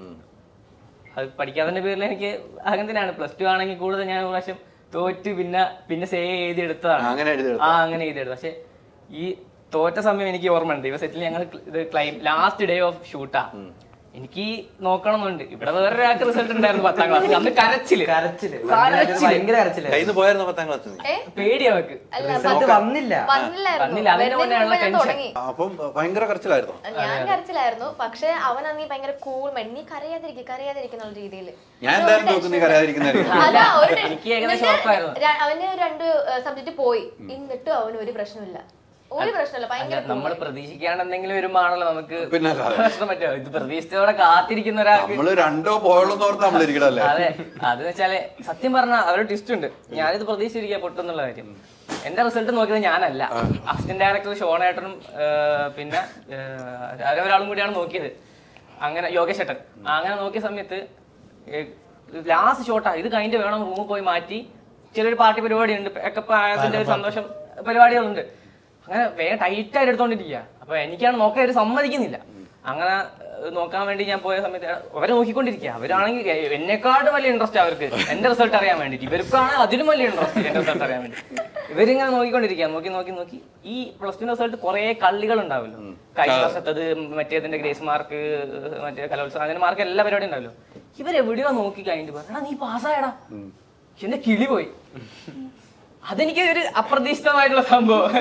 അത് പഠിക്കാത്തതിന്റെ പേരിൽ എനിക്ക് അങ്ങനെ തന്നെയാണ് പ്ലസ് ടു ആണെങ്കിൽ കൂടുതൽ ഞാൻ ഒരു പ്രാവശ്യം തോറ്റ് പിന്നെ പിന്നെ സേ എഴുതി എടുത്തതാണ് അങ്ങനെ എഴുതി ആ അങ്ങനെ എഴുതിയെടുത്തു പക്ഷെ ഈ തോറ്റ സമയം എനിക്ക് ഓർമ്മയുണ്ട് ഇവ സെറ്റിൽ ഞങ്ങൾ ഇത് ക്ലൈം ലാസ്റ്റ് ഡേ ഓഫ് ഷൂട്ടാ എനിക്ക് നോക്കണമെന്നുണ്ട് ഇവിടെ വേറൊരാൾക്ക് റിസൾട്ട് ഉണ്ടായിരുന്നു പത്താം ക്ലാസ് അന്ന് കരച്ചില് കരച്ചില് കരച്ചില്. ഭയങ്കര കരച്ചില് കയ്യിൽ നിന്ന് പോയായിരുന്നു പത്താം ക്ലാസ്സിൽ ഏ? പേടി അവക്ക് അല്ല റിസൾട്ട് വന്നില്ല വന്നില്ലായിരുന്നു വന്നില്ല, അതിന്റെ വരുന്നതിന് മുന്നേ മുമ്പ് ഞാൻ ഉള്ള തുടങ്ങി അപ്പം ഭയങ്കര കരച്ചിലായിരുന്നു ഞാൻ കരച്ചിലായിരുന്നു പക്ഷെ അവനാണെങ്കിൽ ഭയങ്കര കൂൾ മൈൻഡ് നീ കരയാതിരിക്കും കരയാതിരിക്കുന്ന രീതിയിൽ ഞാൻ എന്തായാലും നോക്കും നീ കരയാതിരിക്കുന്നതായിരിക്കും അല്ല ഒരു എനിക്ക് ഏകദേശം എന്നിട്ട് ഉറപ്പായിരുന്നു. ര- അവന് രണ്ട് സബ്ജക്ട് പോയി എന്നിട്ടും അവന് ഒരു പ്രശ്നമില്ല ഒരു പ്രശ്നമില്ല ഭയങ്കര നമ്മൾ പ്രതീക്ഷിക്കാണ്ട് എന്തെങ്കിലും വരുമ്പോഴാണല്ലോ നമുക്ക് പിന്നെ അല്ലാതെ. പ്രശ്നം പറ്റുമോ ഇത് പ്രതീക്ഷിച്ചതോടെ കാത്തിരിക്കുന്ന ഒരാൾക്ക് നമ്മള് രണ്ടോ പോയോളം ഓർത്ത് നമ്മളിരിക്കണല്ലേ അതെ അത് വെച്ചാല് സത്യം പറഞ്ഞ അവരുടെ ട്വിസ്റ്റ് ഉണ്ട് ഞാനിത് പ്രതീക്ഷിച്ചിരിക്കുക പൊട്ടെന്നുള്ള കാര്യം എന്റെ റിസൾട്ട് നോക്കിയത് ഞാനല്ല അസിസ്റ്റന്റ് ഡയറക്ടർ ഷോണേട്ടനും പിന്നെ ഏഹ്, ഒരാളും കൂടിയാണ് നോക്കിയത് അങ്ങനെ യോഗേഷ് ഏട്ടൻ അങ്ങനെ നോക്കിയ സമയത്ത് ലാസ്റ്റ് ഷോട്ടാ ഇത് കഴിഞ്ഞിട്ട് വേണം റൂമിൽ പോയി മാറ്റി ചെറിയൊരു പാർട്ടി പരിപാടി ഉണ്ട് മേക്കപ്പ് ആയതിന്റെ ഒരു സന്തോഷം പരിപാടികളുണ്ട് അങ്ങനെ വേഗം ടൈറ്റ് ആയിട്ട് എടുത്തോണ്ടിരിക്കുക അപ്പൊ എനിക്കാണ് നോക്കാൻ ഒരു സമ്മതിക്കുന്നില്ല അങ്ങനെ ഏഹ്, നോക്കാൻ വേണ്ടി ഞാൻ പോയ സമയത്ത് അവരെ നോക്കിക്കൊണ്ടിരിക്കുക അവരാണെങ്കിൽ എ- എന്നെക്കാട്ടും വലിയ ഇൻട്രസ്റ്റ് അവർക്ക് എന്റെ റിസൾട്ട് അറിയാൻ വേണ്ടിട്ട് ഇവർക്കാണ് അതിലും വലിയ ഇൻട്രസ്റ്റ് എന്റെ റിസൾട്ട് അറിയാൻ വേണ്ടി ഇവരിങ്ങനെ നോക്കിക്കൊണ്ടിരിക്കുക നോക്കി നോക്കി നോക്കി ഈ പ്ലസ് ടു റിസൾട്ട് കുറെ കള്ളികൾ ഉണ്ടാവല്ലോ കഴിഞ്ഞ വർഷത്തത് മറ്റേതിന്റെ ഗ്രേസ് മാർക്ക് മറ്റേ കലോത്സവം അതിന്റെ മാർക്ക് എല്ലാ പരിപാടിയും ഉണ്ടാവല്ലോ ഇവരെവിടെയോ നോക്കി കഴിഞ്ഞിട്ട് പറഞ്ഞാ നീ പാസ്സായടാ എന്റെ കിളി പോയി അതെനിക്ക് ഒരു അപ്രതീക്ഷിതമായിട്ടുള്ള സംഭവം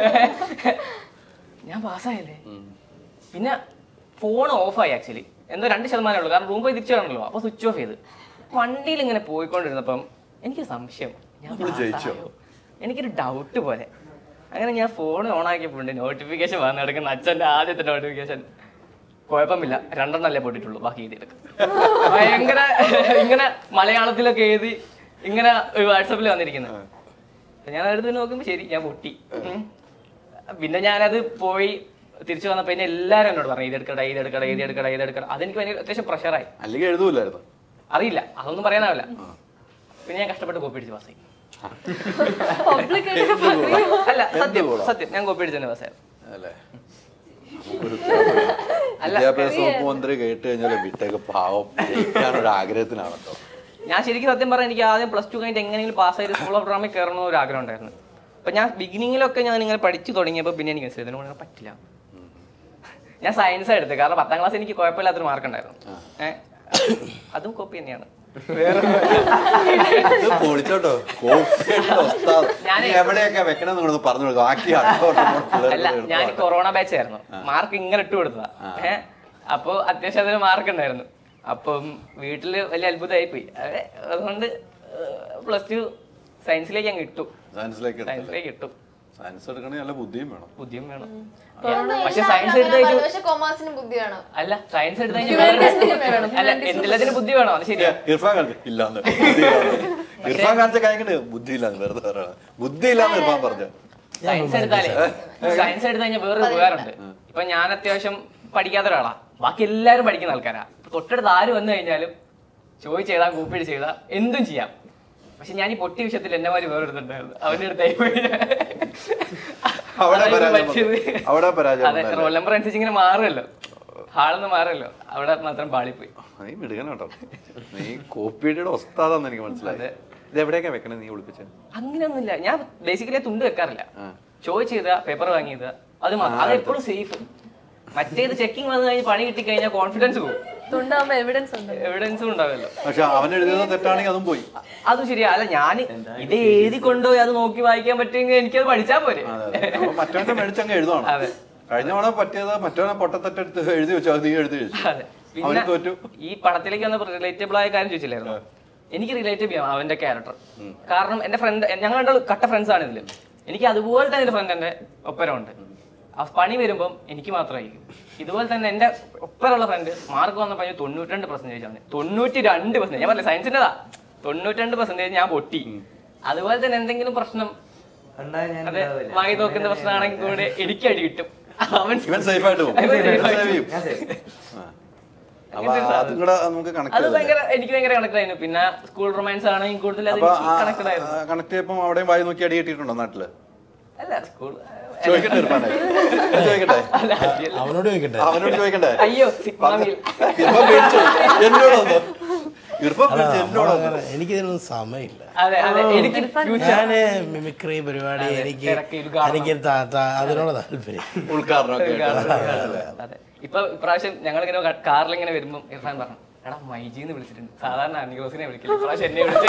ഞാൻ പാസ്സായല്ലേ പിന്നെ ഫോൺ ഓഫായി ആക്ച്വലി എന്തോ രണ്ട് ശതമാനമേ ഉള്ളൂ കാരണം റൂം പോയി തിരിച്ചു വരണല്ലോ അപ്പൊ സ്വിച്ച് ഓഫ് ചെയ്ത് വണ്ടിയിൽ ഇങ്ങനെ പോയിക്കൊണ്ടിരുന്നപ്പം എനിക്ക് സംശയം ഞാൻ നമ്മള് ജയിച്ചോ? പാസ്സായോ? എനിക്കൊരു ഡൗട്ട് പോലെ അങ്ങനെ ഞാൻ ഫോൺ ഓൺ ആക്കിയപ്പോണ്ട് നോട്ടിഫിക്കേഷൻ വന്നു കിടക്കുന്ന അച്ഛൻ്റെ ആദ്യത്തെ നോട്ടിഫിക്കേഷൻ കുഴപ്പമില്ല രണ്ടെണ്ണല്ലേ പൊട്ടിട്ടുള്ളൂ ബാക്കി എഴുതിയെടുക്കും ഭയങ്കര ഇങ്ങനെ മലയാളത്തിലൊക്കെ എഴുതി ഇങ്ങനെ ഒരു വാട്സപ്പിൽ വന്നിരിക്കുന്നത് അപ്പൊ ഞാൻ അടുത്ത് നോക്കുമ്പോൾ ശരി ഞാൻ പൊട്ടി ഉം. പിന്നെ ഞാനത് പോയി തിരിച്ചു വന്നപ്പോ പിന്നെ എല്ലാവരും എന്നോട് പറഞ്ഞു ഇതെടുക്കട ഇതെടുക്കട ഇതെടുക്കട ഇതെടുക്കട അതെനിക്ക് ഭയങ്കര അത്യാവശ്യം പ്രഷറായി അല്ലെങ്കിൽ എഴുതൂലായിരുന്നു അറിയില്ല അതൊന്നും പറയാനാവില്ല പിന്നെ ഞാൻ കഷ്ടപ്പെട്ട് കോപ്പി അടിച്ച് പാസ്സായി പബ്ലിക് ആയിട്ട് പറയും അല്ല സത്യം സത്യം ഞാൻ കോപ്പി അടിച്ച് തന്നെ പാസ്സായി അല്ലേ നമുക്കൊരു ഉത്തരവാദിത്വം. വിദ്യാഭ്യാസ വകുപ്പ് മന്ത്രി കേട്ട് കഴിഞ്ഞാൽ വിട്ടേക്ക് പാവം ജയിക്കാനൊരു ആഗ്രഹത്തിനാണ് കേട്ടോ ഞാൻ ശരിക്കും സത്യം പറഞ്ഞാൽ എനിക്ക് ആദ്യം പ്ലസ് ടു കഴിഞ്ഞിട്ട് എങ്ങനെയെങ്കിലും പാസ്സായിട്ട് സ്കൂൾ ഓഫ് ഡ്രാമയിൽ കയറണമെന്ന് ഒരു ആഗ്രഹം ഉണ്ടായിരുന്നു അപ്പൊ ഞാൻ ബിഗിനിങ്ങിലൊക്കെ ഞാൻ ഇങ്ങനെ പഠിച്ചു തുടങ്ങിയപ്പോൾ പിന്നെ എനിക്ക് മനസ്സിലായി ഇതിനോട് അങ്ങനെ പറ്റില്ല ഞാൻ സയൻസ് എടുത്തത് കാരണം പത്താം ക്ലാസ് എനിക്ക് കുഴപ്പമില്ലാത്തൊരു മാർക്ക് ഉണ്ടായിരുന്നു ഏഹ് അതും കോപ്പി തന്നെയാണ് ഇത് പൊളിച്ചോട്ടോ കോപ്പിയുടെ ഉസ്താദ്. ഞാനേ- നീ എവിടെയൊക്കെ വെക്കണം എന്നൊന്ന് പറഞ്ഞു കൊടുക്കും ബാക്കി അടുത്തോട്ട് പിള്ളേർക്ക് അല്ല ഞാൻ എളുപ്പമാണ്. കൊറോണ ബാച്ച് ആയിരുന്നു മാർക്ക് ഇങ്ങനെ ഇട്ട് കൊടുത്തതാ ഏഹ് അപ്പൊ അത്യാവശ്യം അതിന് മാർക്ക് ഉണ്ടായിരുന്നു അപ്പം വീട്ടില് വലിയ അത്ഭുതമായി പോയി അതെ അതുകൊണ്ട് പ്ലസ് ടു സയൻസിലേക്ക് അങ്ങ് ഇട്ടു സയൻസിലേക്ക് എടുത്തല്ലേ? സയൻസിലേക്ക് ഇട്ടു സയൻസ് എടുക്കണമെങ്കിൽ നല്ല ബുദ്ധിയും വേണം ബുദ്ധിയും വേണം എന്താ പക്ഷെ എല്ലാവരും സയൻസ് അങ്ങനെ എടുത്ത് കഴിഞ്ഞു പറഞ്ഞു. പക്ഷെ കൊമേഴ്സിന് ബുദ്ധി വേണം അല്ല സയൻസ് എടുത്ത് Humanities ന് വേണം. അല്ല എന്തിലതിന് ബുദ്ധി വേണം അത് ശരിയാ ഇർഫാൻ കാണിച്ചു ഇല്ലാന്ന് ബുദ്ധിയില്ലാന്ന്. ഇർഫാൻ കാണിച്ച കഴിഞ്ഞിട്ട് ബുദ്ധിയില്ലാന്ന് വെറുതെ പറയണം ബുദ്ധിയില്ലാന്ന് ഇർഫാൻ പറഞ്ഞു സയൻസ് എടുത്താലേ സയൻസ് എടുത്ത് കഴിഞ്ഞാൽ വേറൊരു ഉപകാരമുണ്ട് ഇപ്പൊ ഞാൻ അത്യാവശ്യം പഠിക്കാത്ത ഒരാളാ ബാക്കി എല്ലാവരും പഠിക്കുന്ന ആൾക്കാരാ ഇപ്പൊ തൊട്ടടുത്ത് ആര് വന്നു കഴിഞ്ഞാലും ചോദിച്ച് ചെയ്താൽ കൂപ്പിടി ചെയ്താൽ എന്തും ചെയ്യാം പക്ഷെ ഞാൻ ഈ പൊട്ടി വിഷയത്തിൽ എന്നെ മാതിരി വേറെടുത്തിട്ടുണ്ടായിരുന്നു അവന്റെ അടുത്തായി പോയി അവിടെ അതായത് പരാജയം പറ്റിയത്. വന്നു. അവിടെ പരാജയം അതെ വന്നല്ലേ? റോൾ നമ്പർ അനുസരിച്ച് ഇങ്ങനെ മാറുമല്ലോ ഹാളൊന്ന് മാറുമല്ലോ അവിടെ മാത്രം പാളിപ്പോയി നീ മിടുകൻ കേട്ടോ നീ കോപ്പിയുടെ ഒസ്താദാന്ന് എനിക്ക് മനസ്സിലായത് ഇത് എവിടെയൊക്കെ വെക്കണേ നീ ഒളിപ്പിച്ചത് അങ്ങനെയൊന്നുമില്ല ഞാൻ ബേസിക്കലി തുണ്ട് വെക്കാറില്ല ചോദിച്ച് ചെയ്ത പേപ്പർ വാങ്ങിയത് അത് മാത്രം അത് എപ്പോഴും സേഫ് മറ്റേത് ചെക്കിംഗ് വന്നു കഴിഞ്ഞ് പണി കിട്ടി കഴിഞ്ഞാൽ കോൺഫിഡൻസ് പോകും തുണ്ടാകുമ്പോ എവിഡൻസ് ഉണ്ട് എവിഡൻസും ഉണ്ടാവില്ല പക്ഷെ അവൻ എഴുതിയത് തെറ്റാണെങ്കിൽ അതും പോയി അതും ശരിയാ അല്ല ഞാൻ ഇത് എഴുതി കൊണ്ടുപോയി അത് നോക്കി വായിക്കാൻ പറ്റുമെങ്കിൽ എനിക്കത് പഠിച്ചാൽ പോരെ അപ്പൊ മറ്റവന്റെ മേടിച്ചങ്ങ് എഴുതുവാണ് അതെ. കഴിഞ്ഞ തവണ പറ്റിയത് മറ്റവനെ പൊട്ടത്തെട്ടെടുത്ത് എഴുതി വെച്ചു അത് നീ എഴുതി വെച്ചു അതെ അവന് പിന്നെ തോറ്റു ഈ പടത്തിലേക്ക് വന്നപ്പോൾ റിലേറ്റബിൾ ആയ കാര്യം ചോദിച്ചില്ലായിരുന്നു എനിക്ക് റിലേറ്റ് ചെയ്യാം അവന്റെ ക്യാരക്ടർ കാരണം എന്റെ ഫ്രണ്ട് ഞങ്ങൾ രണ്ടാളും കട്ട ഫ്രണ്ട്സ് ആണ് ഇതില് എനിക്ക് അതുപോലെ തന്നെ ഒരു ഫ്രണ്ട് എന്റെ ഒപ്പരമുണ്ട് ആ പണി വരുമ്പം എനിക്ക് മാത്രമായിരിക്കും ഇതുപോലെ തന്നെ എന്റെ ഒപ്പരമുള്ള ഫ്രണ്ട് മാർക്ക് വന്നപ്പോൾ അതിന് തൊണ്ണൂറ്റിരണ്ട് പെർസെന്റേജ് ആണ് തൊണ്ണൂറ്റി രണ്ട് പെർസെന്റേജ് ഞാൻ പറഞ്ഞില്ല സയൻസിൻ്റെതാ തൊണ്ണൂറ്റിരണ്ട് പെർസെന്റേജ് ഞാൻ പൊട്ടി അതുപോലെ തന്നെ എന്തെങ്കിലും പ്രശ്നം ഉണ്ടായ ഞാൻ അതെ ഉണ്ടാവില്ല. വായി നോക്കുന്ന പ്രശ്നമാണെങ്കിൽ കൂടെ എനിക്ക് അടി കിട്ടും അവൻ ഇവൻ സേഫ് ആയിട്ട് പോകും ഇവൻ safe ആയിട്ട് Save ചെയ്യും. ഞാൻ safe. ആ. അപ്പൊ അതും കൂടെ നമുക്ക് കണക്ട് അത് ഭയങ്കര എനിക്ക് ഭയങ്കര കണക്ട് ആയിരുന്നു പിന്നെ സ്കൂൾ റൊമാൻസ് ആണെങ്കിൽ കൂടുതൽ അത് അപ്പൊ കണക്ട് ആയിരുന്നു കണക്ട് ചെയ്യപ്പോ അവിടെയും വായി നോക്കി അടി കിട്ടിയിട്ടുണ്ടോ നാട്ടില് അല്ല സ്കൂൾ ചോദിക്കട്ടെ ഇർഫാനെ ഞാൻ ചോദിക്കട്ടെ അവനോട് ചോദിക്കട്ടെ അവനോട് ചോദിക്കട്ടെ അയ്യോ സിഗ്മ മീൽ ഇർഫാൻ പേടിച്ചു എന്നോടൊന്ന് ഇർഫാൻ പേടിച്ചു എന്നോടൊന്ന് അങ്ങനെ എനിക്കിതിനൊന്നും സമയമില്ല അതെ അതെ എനിക്ക് ഞാന് മിമിക്രി പരിപാടി എനിക്ക് തിരക്ക്, ഉദ്ഘാടനം. എനിക്ക് താ- താ- അതിനോട് താല്പര്യം ഉദ്ഘാടനമൊക്കെ അതെ ഇപ്പൊ ഇപ്രാവശ്യം ഞങ്ങൾ ഇങ്ങനെ കാറിൽ ഇങ്ങനെ വരുമ്പോ ഇർഫാൻ പറഞ്ഞു എടാ മൈജിന്ന് വിളിച്ചിട്ടുണ്ട് സാധാരണ അനിറോസിനെ വിളിക്കില്ല ഇപ്രാവശ്യം എന്നെ വിളിച്ചു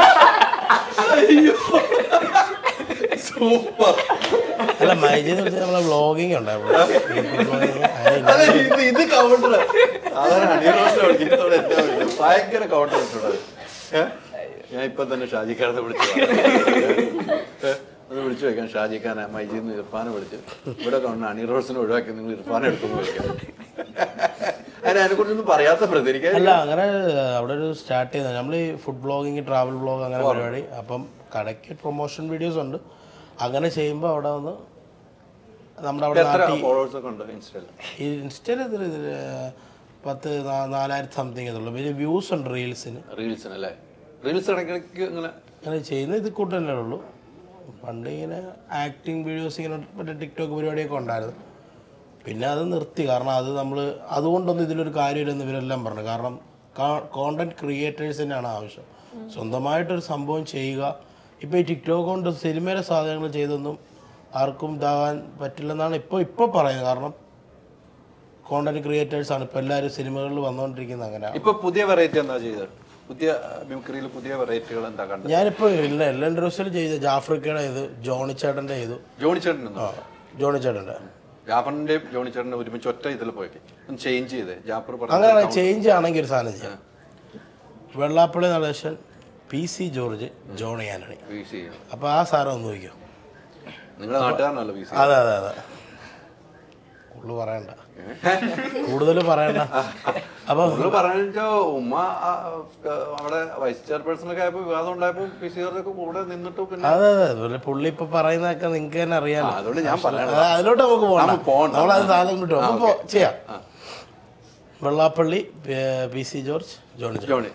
സൂപ്പർ അല്ല മൈജെന്ന് വെച്ചാൽ നമ്മളെ വ്ളോഗിങ് ഉണ്ടായിരുന്നു അതെ ഇത് ഇത് കൗണ്ടർ അതാണ് അണിയറോസിനെ വിളിക്കുന്നതോടെ എന്താ വിളിച്ചത് ഭയങ്കര കൗണ്ടർ ഇട്ടുള്ളത് ഏ? ഞാൻ ഇപ്പൊ തന്നെ ഷാജിക്കാരനെ വിളിച്ചു ഏ? അത് വിളിച്ചു വയ്ക്കാം ഷാജി ഖാനെ മൈജിന്ന് ഇർഫാനെ വിളിച്ച് ഇവിടെ കാണുന്ന അണിറോസിനെ ഒഴിവാക്കി നിങ്ങൾ ഇർഫാനെ എടുത്തു വയ്ക്കാം അതിനെ അതിനെക്കുറിച്ചൊന്നും പറയാത്ത പ്രതികരിക്കാൻ അല്ല അങ്ങനെ അവിടെ ഒരു സ്റ്റാർട്ട് ചെയ്ത നമ്മൾ ഈ ഫുഡ് ബ്ലോഗിങ് ട്രാവൽ ബ്ലോഗ് അങ്ങനെ പരിപാടി അപ്പം കടയ്ക്ക് പ്രൊമോഷൻ വീഡിയോസ് ഉണ്ട് അങ്ങനെ ചെയ്യുമ്പോൾ അവിടെ വന്ന് നമ്മുടെ അവിടെ എത്ര നാട്ടിൽ ഫോളോവേഴ്സ് ഒക്കെ ഉണ്ട് ഇൻസ്റ്റയിൽ ഈ ഇൻസ്റ്റയിൽ ഇതിൽ ഇതിൽ പത്ത് നാ- നാലായിരത്തി സംതിങ് ഇതുള്ളൂ പിന്നെ വ്യൂസ് ഉണ്ട് റീൽസിന് റീൽസിന് അല്ലേ റീൽസ് ഇടയ്ക്കിടയ്ക്ക് ഇങ്ങനെ അങ്ങനെ ചെയ്യുന്ന ഇത് കൂട്ട് തന്നെ ഉള്ളൂ പണ്ട് ഇങ്ങനെ ആക്ടിങ് വീഡിയോസ് ഇങ്ങനെ മറ്റേ ടിക്ടോക്ക് പരിപാടിയൊക്കെ ഉണ്ടായിരുന്നു പിന്നെ അത് നിർത്തി കാരണം അത് നമ്മൾ അതുകൊണ്ടൊന്നും ഇതിലൊരു കാര്യമില്ലെന്ന് ഇവരെല്ലാം പറഞ്ഞു കാരണം കോണ്ടന്റ് ക്രിയേറ്റേഴ്സിനാണ് ആവശ്യം സ്വന്തമായിട്ടൊരു സംഭവം ചെയ്യുക ഇപ്പോൾ ഈ ടിക്ടോക്ക് കൊണ്ട് സിനിമയിലെ സാധനങ്ങൾ ചെയ്തൊന്നും ആർക്കും ഇതാകാൻ പറ്റില്ലെന്നാണ് ഇപ്പോൾ ഇപ്പോൾ പറയുന്നത് കാരണം കോണ്ടന്റ് ക്രിയേറ്റേഴ്സ് ആണ് ഇപ്പോൾ എല്ലാവരും സിനിമകളിൽ വന്നുകൊണ്ടിരിക്കുന്നത് അങ്ങനെ ഇപ്പൊ പുതിയ വെറൈറ്റി എന്താ ചെയ്തത് പുതിയ മിമിക്രിയിൽ പുതിയ വെറൈറ്റികൾ എന്താ കണ്ടത് ഞാനിപ്പോൾ ഇല്ല എല്ലാ ഇൻഡസ്ട്രിയിലും ചെയ്ത് ജാഫ്രിക്കയുടെ ചെയ്തു ജോണി ചേട്ടൻ്റെ ചെയ്തു ജോണി ചേട്ടൻ ആ ജോണി ചേട്ടൻ്റെ ജാഫറിന്റെയും ജോണി ചേട്ടനും ഒരുമിച്ച് ഒറ്റ ഇതിൽ പോയിട്ട് ഒന്ന് ചേഞ്ച് ചെയ്തേ ജാഫർ പറഞ്ഞു അങ്ങനെ ചേഞ്ച് ആണെങ്കിൽ ഒരു സാധനം ചെയ്യാം Vellappally Natesan P C George Johnny Antony V C അപ്പോൾ ആ സാധനം ഒന്ന് നോക്കിയോ നിങ്ങളുടെ നാട്ടുകാരനല്ലോ വി സി അതെ അതെ അതെ കൂടുതൽ പറയണ്ട കൂടുതൽ പറയണ്ട അപ്പോൾ നമ്മള് പറഞ്ഞോ ഉമ്മ ആ, ആ, അവിടെ വൈസ് ചെയർപേഴ്സൺ ഒക്കെ ആയപ്പോ വിവാദം ഉണ്ടായപ്പോ പി സി ഒക്കെ കൂടെ നിന്നിട്ട് പിന്നെ അതെ അതെ അതുപോലെ പുള്ളി ഇപ്പൊ പറയുന്നതൊക്കെ നിങ്ങൾക്ക് തന്നെ അറിയാലോ ആ, അതുകൊണ്ട് ഞാൻ പറയണത്. അത് അതിലോട്ട് നമുക്ക് പോകണം നമുക്ക് പോകണ്ട. നമ്മളത് സാധനം വിട്ടു ആ, നമുക്ക് ഓക്കേ. പോ- ചെയ്യാം Vellappally P- P C George Johnny George Johnny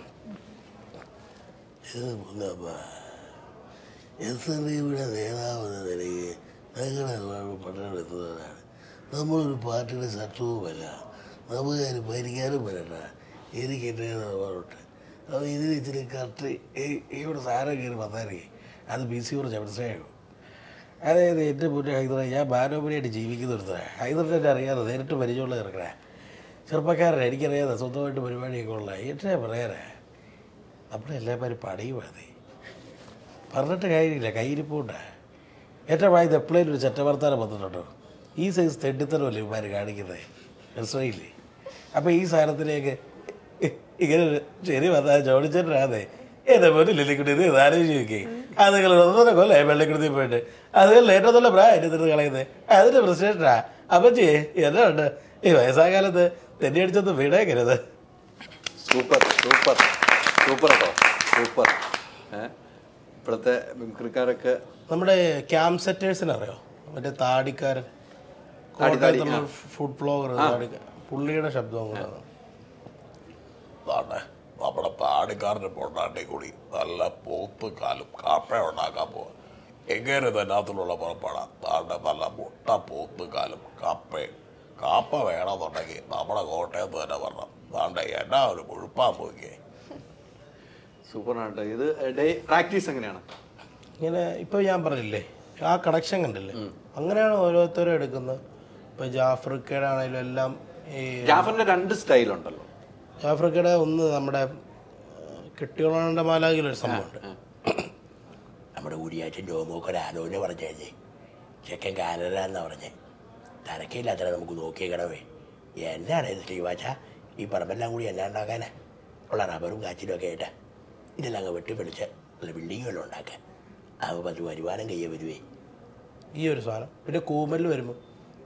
ഇത് മുന്നപ്പ എസ് എൻ ഡിയുടെ നേതാവെന്ന നിലയ്ക്ക് ഞങ്ങളുടെ പട്ടണമെത്തുന്നവരാണ് നമ്മളൊരു പാർട്ടിയുടെ ശത്രുവുമല്ല നമുക്ക് അതിന് ഭരിക്കാനും വരണ്ട എനിക്ക് എൻ്റെ പറഞ്ഞിട്ട് അപ്പോൾ ഇതിന് ഇച്ചിരി കറക്റ്റ് ഇവിടെ സാധനം കയറി വന്നായിരിക്കും അത് ബി സി കുറച്ച് മനസ്സിലായോ അതായത് എൻ്റെ മുന്നേ ഹൈദരാബാദ് ഞാൻ ബാനോപരിയായിട്ട് ജീവിക്കുന്ന ഒരുത്തരാണ് ഹൈദരാബാദ് എന്നെ അറിയാതെ നേരിട്ട് പരിചയമുള്ള ഇറക്കണേ ചെറുപ്പക്കാരൻ എനിക്കറിയാതെ സ്വന്തമായിട്ട് പരിപാടിയൊക്കെ ഉള്ള ഏറ്റവും പറയാനേ നമ്മുടെ എല്ലാവരും പണിയും മതി പറഞ്ഞിട്ട് കാര്യമില്ല കയ്യിരിപ്പുണ്ട് ഏറ്റവും വായത് എപ്പോഴും ഒരു ചെറ്റവർത്താനം വന്നിട്ടുണ്ടോ ഈ സൈസ് തെണ്ടിത്തരമല്ലേ ഇവന്മാർ കാണിക്കുന്നത് മനസ്സിലായില്ലേ അപ്പോൾ ഈ സാധനത്തിലേക്ക് ഇങ്ങനെ ഒരു ശരി വന്നാൽ ചോദിച്ചിട്ടാതെ എൻ്റെ മുന്നിൽ ലില്ലിക്കുട്ടി ഇത് ആലോചിച്ച് നോക്കി അത് നിങ്ങൾ ഒന്നര കൊല്ലേ വെള്ളിക്കുടുത്തി പോയിട്ട് അത് ഏറ്റവും നല്ല പ്രായം എൻ്റെ തിരുന്ന് കളയുന്നത് അതിൻ്റെ പ്രശ്നട്ടാ അപ്പച്ചി എന്നാ ഉണ്ട് ഈ വയസ്സായ കാലത്ത് തെന്നി അടിച്ചൊന്ന് വീടേക്കരുത് സൂപ്പർ സൂപ്പർ സൂപ്പർ കേട്ടോ സൂപ്പർ ഏഹ് ഇപ്പോഴത്തെ മിമിക്രിക്കാരൊക്കെ നമ്മുടെ ക്യാമ്പ് സെറ്റേഴ്സിനെ അറിയോ മറ്റേ താടിക്കാരൻ താടി, താടി, കോട്ടയത്ത് നമ്മൾ ഫുഡ് ബ്ലോഗർ താടിക്കാരൻ പുള്ളിയുടെ ശബ്ദം കൂടാണ് അതാണ് നമ്മുടെ താടിക്കാരൻ്റെ പൊണ്ടാട്ടി കൂടി നല്ല പോത്ത് കാലും കാപ്പ ഉണ്ടാക്കാൻ പോവാ എങ്ങനെ തന്നാത്തിലുള്ള പുറപ്പെടാം താണ്ട നല്ല മുട്ട പോത്ത് കാലും കപ്പ കാപ്പ വേണമെന്നുണ്ടെങ്കിൽ നമ്മുടെ കോട്ടയത്ത് തന്നെ വരണം താണ്ട എന്നാ ഒരു മുഴുപ്പാൻ പോയിക്കേ സൂപ്പറാണ് കേട്ടോ ഇത് ഡേ പ്രാക്ടീസ് എങ്ങനെയാണ് ഇങ്ങനെ ഇപ്പോൾ ഞാൻ പറഞ്ഞില്ലേ ആ കണക്ഷൻ കണ്ടില്ലേ അങ്ങനെയാണ് ഓരോരുത്തരും എടുക്കുന്നത് ഇപ്പോൾ ജാഫ്രിക്കയുടെ ആണെങ്കിലും എല്ലാം ഈ ജാഫറിന്റെ രണ്ട് സ്റ്റൈലുണ്ടല്ലോ ജാഫ്രിക്കയുടെ ഒന്ന് നമ്മുടെ കെട്ടിയോളാണ്ട മാലാകിലൊരു സംഭവമുണ്ട് നമ്മുടെ ഊരിയാച്ചൻ ജോമോക്കൊരു ആലോചന പറഞ്ഞു കഴിഞ്ഞേ ചെക്കൻ കാനഡ എന്നാ പറഞ്ഞേ തരക്കില്ലാത്ത നമുക്ക് നോക്കിയേക്കണമേ എന്നാണ് ഇത് ശ്രീവാച്ച ഈ പറമ്പെല്ലാം കൂടി എന്നാ ഉണ്ടാക്കാനാ ഉള്ള റബ്ബറും കാച്ചിലും ഒക്കെ ആയിട്ട് ഇതെല്ലാം അങ്ങ് വെട്ടിപ്പിടിച്ച് നല്ല ബിൽഡിങ്ങുകളും ഉണ്ടാക്കാൻ അത് പത്ത് വരുമാനം കയ്യെ വരുവേ ഈ ഒരു സാധനം പിന്നെ കൂമല് വരുമ്പോൾ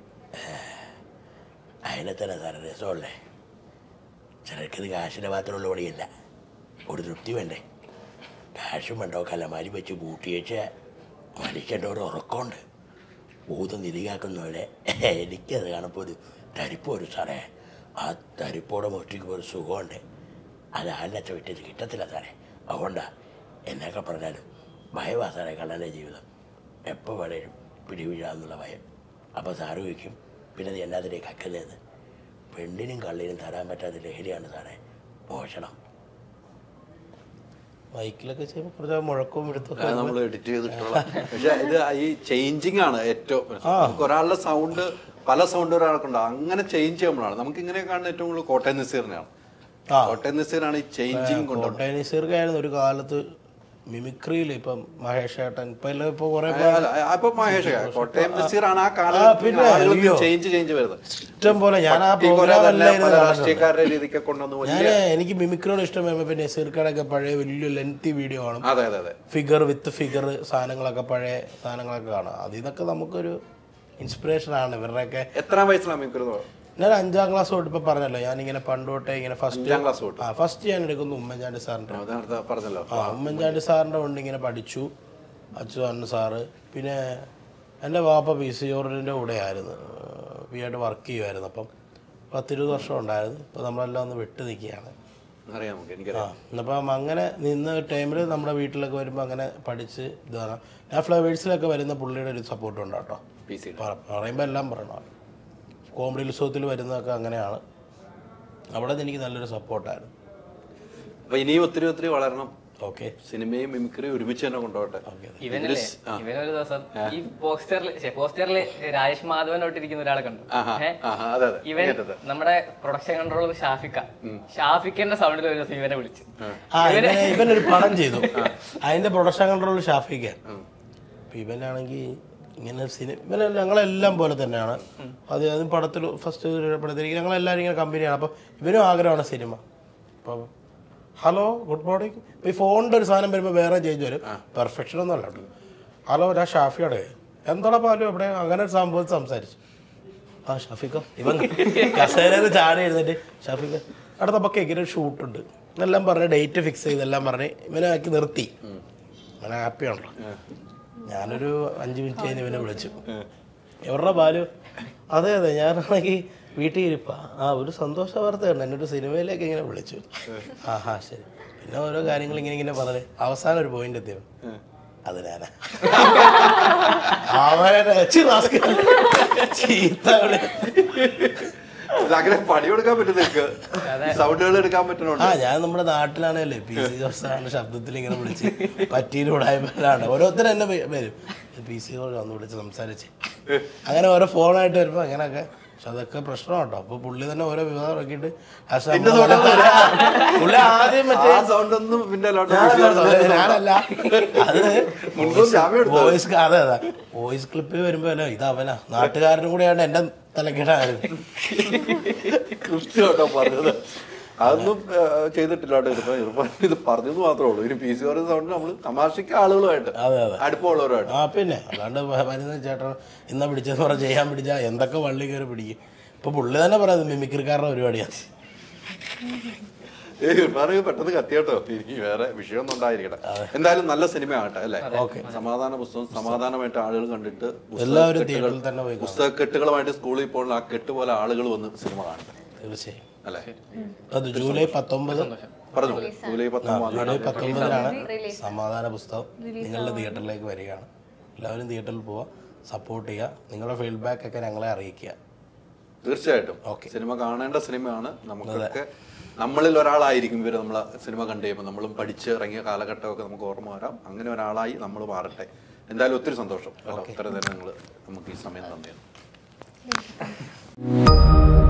അതിനെ തന്നെ സാറേ രസമുള്ളേ ചിലർക്കിത് കാശിൻ്റെ മാത്രമുള്ള പണിയല്ല ഒരു തൃപ്തി വേണ്ടേ കാശും വേണ്ടോ കലമാരി വെച്ച് കൂട്ടി വെച്ച് മനുഷ്യൻ്റെ ഒരു ഉറക്കമുണ്ട് ഭൂതം തിരികാക്കുന്നവരെ എനിക്കത് കാണുമ്പോൾ ഒരു തരിപ്പ് ഒരു സാറേ ആ തരിപ്പോടെ മുഷ്ടിക്കുമ്പോൾ ഒരു സുഖമുണ്ട് അത് ആലിനച്ച വിട്ടിട്ട് കിട്ടത്തില്ല സാറേ അതുകൊണ്ടാ എന്നൊക്കെ പറഞ്ഞാലും ഭയമാ സാറേ കള്ളൻ്റെ ജീവിതം എപ്പോൾ വേണേലും പിടിവീഴാന്നുള്ള ഭയം അപ്പോൾ സാറ് വയ്ക്കും പിന്നെ അത് എന്നാത്തിലേക്ക് അക്കല്ലേന്ന് പെണ്ണിനും കള്ളിനും തരാൻ പറ്റാത്ത ലഹരിയാണ് സാറേ മോഷണം മൈക്കിലൊക്കെ ചെയ്യുമ്പോൾ കുറച്ച് മുഴക്കവും എടുത്തൊക്കെ അത് നമ്മൾ എഡിറ്റ് ചെയ്തിട്ടുള്ള പക്ഷെ ഇത് ഈ ചേഞ്ചിങ് ആണ് ഏറ്റവും നമുക്ക് ഒരാളുടെ സൗണ്ട് പല സൗണ്ട് ഒരാൾക്കുണ്ടാവും അങ്ങനെ ചേഞ്ച് ചെയ്യുമ്പോഴാണ് നമുക്ക് ഇങ്ങനെ കാണുന്ന ഏറ്റവും കൂടുതൽ കോട്ടയം നസീറിനെയാണ് ആ. കോട്ടയം നസീറാണ് ഈ ചേഞ്ചിങ് കൊണ്ടുവന്നത് കോട്ടയം നസീർക്കായിരുന്നു ഒരു കാലത്ത് മിമിക്രിയിൽ ഇപ്പം മഹേഷ് ഏട്ടൻ ഇപ്പം എല്ലാം ഇപ്പോൾ കുറേ അല്ല, അപ്പൊ മഹേഷ് കോട്ടയം ബഷീറാണ് ആ ആ, പിന്നെ, കാലഘട്ടത്തിൽ അയ്യോ. ചേഞ്ച് ചേഞ്ച് വരുന്നത് ഇഷ്ടം പോലെ ഞാൻ ആ ഈ കൊല പ്രോഗ്രാം തന്നെ എല്ലാം പല ഇരുന്ന് കാണുന്നുണ്ട്. രാഷ്ട്രീയക്കാരുടെ രീതിക്ക് കൊണ്ടുവന്ന് ഞാൻ വലിയ എനിക്ക് മിമിക്രിയോട് ഇഷ്ടം വരുമ്പോൾ പിന്നെ നസീർക്കാടൊക്കെ പഴയ വലിയ ലെങ്തി വീഡിയോ കാണും അതെ അതെ അതെ ഫിഗർ വിത്ത് ഫിഗർ സാധനങ്ങളൊക്കെ പഴയ സാധനങ്ങളൊക്കെ കാണാം അതിൽ നിന്നൊക്കെ നമുക്കൊരു ഇൻസ്പിറേഷൻ ആണ് ഇവരുടെയൊക്കെ എത്രാം വയസ്സിലാണ് മിക്കത് ഞാൻ അഞ്ചാം ക്ലാസ് തൊട്ട് ഇപ്പൊ പറഞ്ഞല്ലോ ഞാൻ ഇങ്ങനെ പണ്ട് തൊട്ടേ ഇങ്ങനെ ഫസ്റ്റ് അഞ്ചാം ക്ലാസ് തൊട്ട് ആ ഫസ്റ്റ് ഞാൻ എടുക്കുന്നു ഉമ്മൻചാണ്ടി സാറിന്റെ അത് നേരത്തെ പറഞ്ഞല്ലോ ആ ഉമ്മൻചാണ്ടി സാറിന്റെ കൊണ്ട് ഇങ്ങനെ പഠിച്ചു അച്ചു അണ്ണ സാറ് പിന്നെ എൻ്റെ വാപ്പ പി സി ഓറിൻ്റെ കൂടെ ആയിരുന്നു പി ആയിട്ട് വർക്ക് ചെയ്യുമായിരുന്നു അപ്പം പത്തിരുപത് വർഷം ഉണ്ടായിരുന്നു ഇപ്പം നമ്മളെല്ലാം ഒന്ന് വിട്ട് നിൽക്കുകയാണ് അറിയാം നമുക്ക് ആ എനിക്കറിയാം അപ്പം അങ്ങനെ നിന്ന് ടൈമിൽ നമ്മുടെ വീട്ടിലൊക്കെ വരുമ്പോൾ അങ്ങനെ പഠിച്ച് ഇതാണ് ഞാൻ ഫ്ലവേഴ്സിലൊക്കെ വരുന്ന പുള്ളിയുടെ ഒരു സപ്പോർട്ട് ഉണ്ട് കേട്ടോ പി സി പറ- പറയുമ്പോൾ എല്ലാം പറയണം കോമഡി ഉത്സവത്തിൽ വരുന്നതൊക്കെ അങ്ങനെയാണ് അവിടെ നിന്ന് എനിക്ക് നല്ലൊരു സപ്പോർട്ടായിരുന്നു അപ്പൊ ഇനിയും ഒത്തിരി ഒത്തിരി വളരണം ഓക്കെ സിനിമയും മിമിക്രിയും ഒരുമിച്ച് തന്നെ കൊണ്ടുപോകട്ടെ ഇവനല്ലേ ഇവനൊരു ദിവസം ഈ പോസ്റ്ററിൽ പോസ്റ്ററിൽ രാജേഷ് മാധവനോട്ടിരിക്കുന്ന ഒരാളെ കണ്ടു ആഹാ, ഏ? ആഹാ, അതെ, അതെ. ഇവൻ കേട്ടത്. നമ്മുടെ പ്രൊഡക്ഷൻ കൺട്രോളർ ഷാഫിക്ക ഷാഫിക്കന്റെ സൗണ്ടിൽ ഒരു ദിവസം ഇവനെ വിളിച്ചു ആ ഇവനെ ഇവനൊരു പടം ചെയ്തു അതിന്റെ പ്രൊഡക്ഷൻ കൺട്രോൾ ഷാഫിക്ക അപ്പൊ ഇവനാണെങ്കിൽ ഇങ്ങനെ സിനിമ ഇവനെ ഞങ്ങളെല്ലാം പോലെ തന്നെയാണ് അത് അത് പടത്തിൽ ഫസ്റ്റ് പടത്തിൽ ഞങ്ങളെല്ലാവരും ഇങ്ങനെ കമ്പനിയാണ് അപ്പം ഇവനും ആഗ്രഹമാണ് സിനിമ അപ്പം ഹലോ ഗുഡ് മോർണിംഗ് ഇപ്പം ഈ ഫോണിൻ്റെ ഒരു സാധനം വരുമ്പോൾ വേറെ ചേഞ്ച് വരും പെർഫെക്ഷൻ ഒന്നും അല്ല കേട്ടോ ഹലോ ഞാൻ ഷാഫിയുടെ എന്താടാ പാലും എവിടെ അങ്ങനെ ഒരു സംഭവം സംസാരിച്ചു ആ ഷാഫിക്ക ഇവൻ കസേരയിൽ ചാടി എഴുന്നേറ്റ് ഷാഫിക്ക അടുത്തപ്പോൾ കേക്കിന് ഒരു ഷൂട്ടുണ്ട് എല്ലാം പറഞ്ഞ് ഡേറ്റ് ഫിക്സ് ചെയ്തെല്ലാം പറഞ്ഞ് ഇവനെ ആക്കി നിർത്തി അങ്ങനെ ഹാപ്പിയാണല്ലോ ഞാനൊരു അഞ്ച് മിനിറ്റ് കഴിഞ്ഞ് ഇവനെ വിളിച്ചു എവരുടെ ബാലു അതെ അതെ ഞാനാണെങ്കിൽ വീട്ടിൽ ഇരിപ്പാ ആ ഒരു സന്തോഷ വാർത്തയുണ്ട് എന്നെ ഒരു സിനിമയിലേക്ക് ഇങ്ങനെ വിളിച്ചു ആ ഹാ ശരി പിന്നെ ഓരോ കാര്യങ്ങൾ ഇങ്ങനെ ഇങ്ങനെ പറഞ്ഞ് അവസാനം ഒരു പോയിന്റ് എത്തിയോ അത് ഞാനാ അവനെ ചി റാസ്കൽ. ചീത്ത വിളി. ഇത് അങ്ങനെ പണി കൊടുക്കാൻ പറ്റും നിനക്ക് സൗണ്ടുകൾ എടുക്കാൻ പറ്റണുണ്ട് ആ ഞാൻ നമ്മുടെ നാട്ടിലാണല്ലേ പി സി ജോർജ് സാറിന്റെ ശബ്ദത്തിൽ ഇങ്ങനെ വിളിച്ച് പറ്റിയിലൂടായ്മയിലാണ് ഓരോരുത്തരും എന്നെ വ- വരും പി സി ജോർജ് ഒന്ന് വിളിച്ച് സംസാരിച്ച് അങ്ങനെ ഓരോ ഫോണായിട്ട് വരുമ്പോൾ അങ്ങനെയൊക്കെ പക്ഷെ അതൊക്കെ പ്രശ്നം കേട്ടോ അപ്പൊ പുള്ളി തന്നെ ഓരോ വിവാദം ഇറക്കിയിട്ട് ലാസ്റ്റ് നിന്റെ നമ്മളെ sound പോലെ- പുള്ളി ആദ്യം മറ്റേ ആ സൗണ്ട് ഒന്നും പിന്നെ അല്ലാണ്ട് ഞാനല്ല, ഞാനല്ല അത് മുൻകൂർ ജാമ്യം എടുത്തോ? വോയിസ് അതെ അതെ വോയിസ് ക്ലിപ്പിൽ വരുമ്പോ അല്ലോ ഇത് അവനാ നാട്ടുകാരനും കൂടെയാണ് എന്റെ തലക്കേടായിരുന്നു കൃത്യമായിട്ടോ പറഞ്ഞത് അതൊന്നും ആ, ചെയ്തിട്ടില്ല കേട്ടോ ഇർഫാൻ ഇർഫാൻ ഇത് പറഞ്ഞത് മാത്രമേ ഉള്ളൂ ഇനി പി സി പറയുന്ന സൗണ്ട് നമ്മൾ തമാശക്ക് ആളുകളുമായിട്ട് അതെ അതെ അടുപ്പമുള്ളവരുമായിട്ട് ആ പിന്നെ അല്ലാണ്ട് വ- വരുന്ന ചേട്ടൻ ഇന്ന പിടിച്ചെന്ന് പറഞ്ഞ് ചെയ്യാൻ പിടിച്ചാ എന്തൊക്കെ വള്ളി കയറി പിടിക്കും ഇപ്പൊ പുള്ളി തന്നെ പറയുന്നത് മിമിക്രിക്കാരുടെ പരിപാടിയാണ് ഏ ഇർഫാൻ പെട്ടെന്ന് കത്തിയാട്ടോ ഇനി വേറെ വിഷയമൊന്നും ഉണ്ടായിരിക്കട്ടെ എന്തായാലും നല്ല സിനിമ ആകട്ടെ അല്ലേ സമാധാന പുസ്തകം സമാധാനമായിട്ട് ആളുകൾ കണ്ടിട്ട് പുസ്തക എല്ലാവരും കെട്ടുകൾ- തിയേറ്ററിൽ തന്നെ പോയി കാണും. പുസ്തക കെട്ടുകളുമായിട്ട് സ്കൂളിൽ പോകുന്ന ആ കെട്ട് പോലെ ആളുകൾ വന്ന് സിനിമ കാണട്ടെ തീർച്ചയായും അല്ലേ അത് ജൂലൈ പത്തൊമ്പത് പറഞ്ഞു ജൂലൈ പത്തൊമ്പതാം ജൂലൈ തീയതി പത്തൊമ്പതിനാണ് സമാധാന പുസ്തകം നിങ്ങളുടെ തിയേറ്ററിലേക്ക് വരികയാണ് എല്ലാവരും തിയേറ്ററിൽ പോവുക സപ്പോർട്ട് ചെയ്യുക നിങ്ങളുടെ ഫീഡ്ബാക്ക് ഒക്കെ ഞങ്ങളെ അറിയിക്കുക തീർച്ചയായിട്ടും Okay. സിനിമ കാണേണ്ട സിനിമയാണ് നമുക്കൊക്കെ നമ്മളിൽ ഒരാളായിരിക്കും ഇവർ നമ്മളെ സിനിമ കണ്ടു കഴിയുമ്പോൾ നമ്മളും പഠിച്ച് ഇറങ്ങിയ കാലഘട്ടമൊക്കെ നമുക്ക് ഓർമ്മ വരാം അങ്ങനെ ഒരാളായി നമ്മൾ മാറട്ടെ എന്തായാലും ഒത്തിരി സന്തോഷം കേട്ടോ ഇത്ര നേരം നിങ്ങൾ നമുക്ക് ഈ സമയം തന്നെയാണ്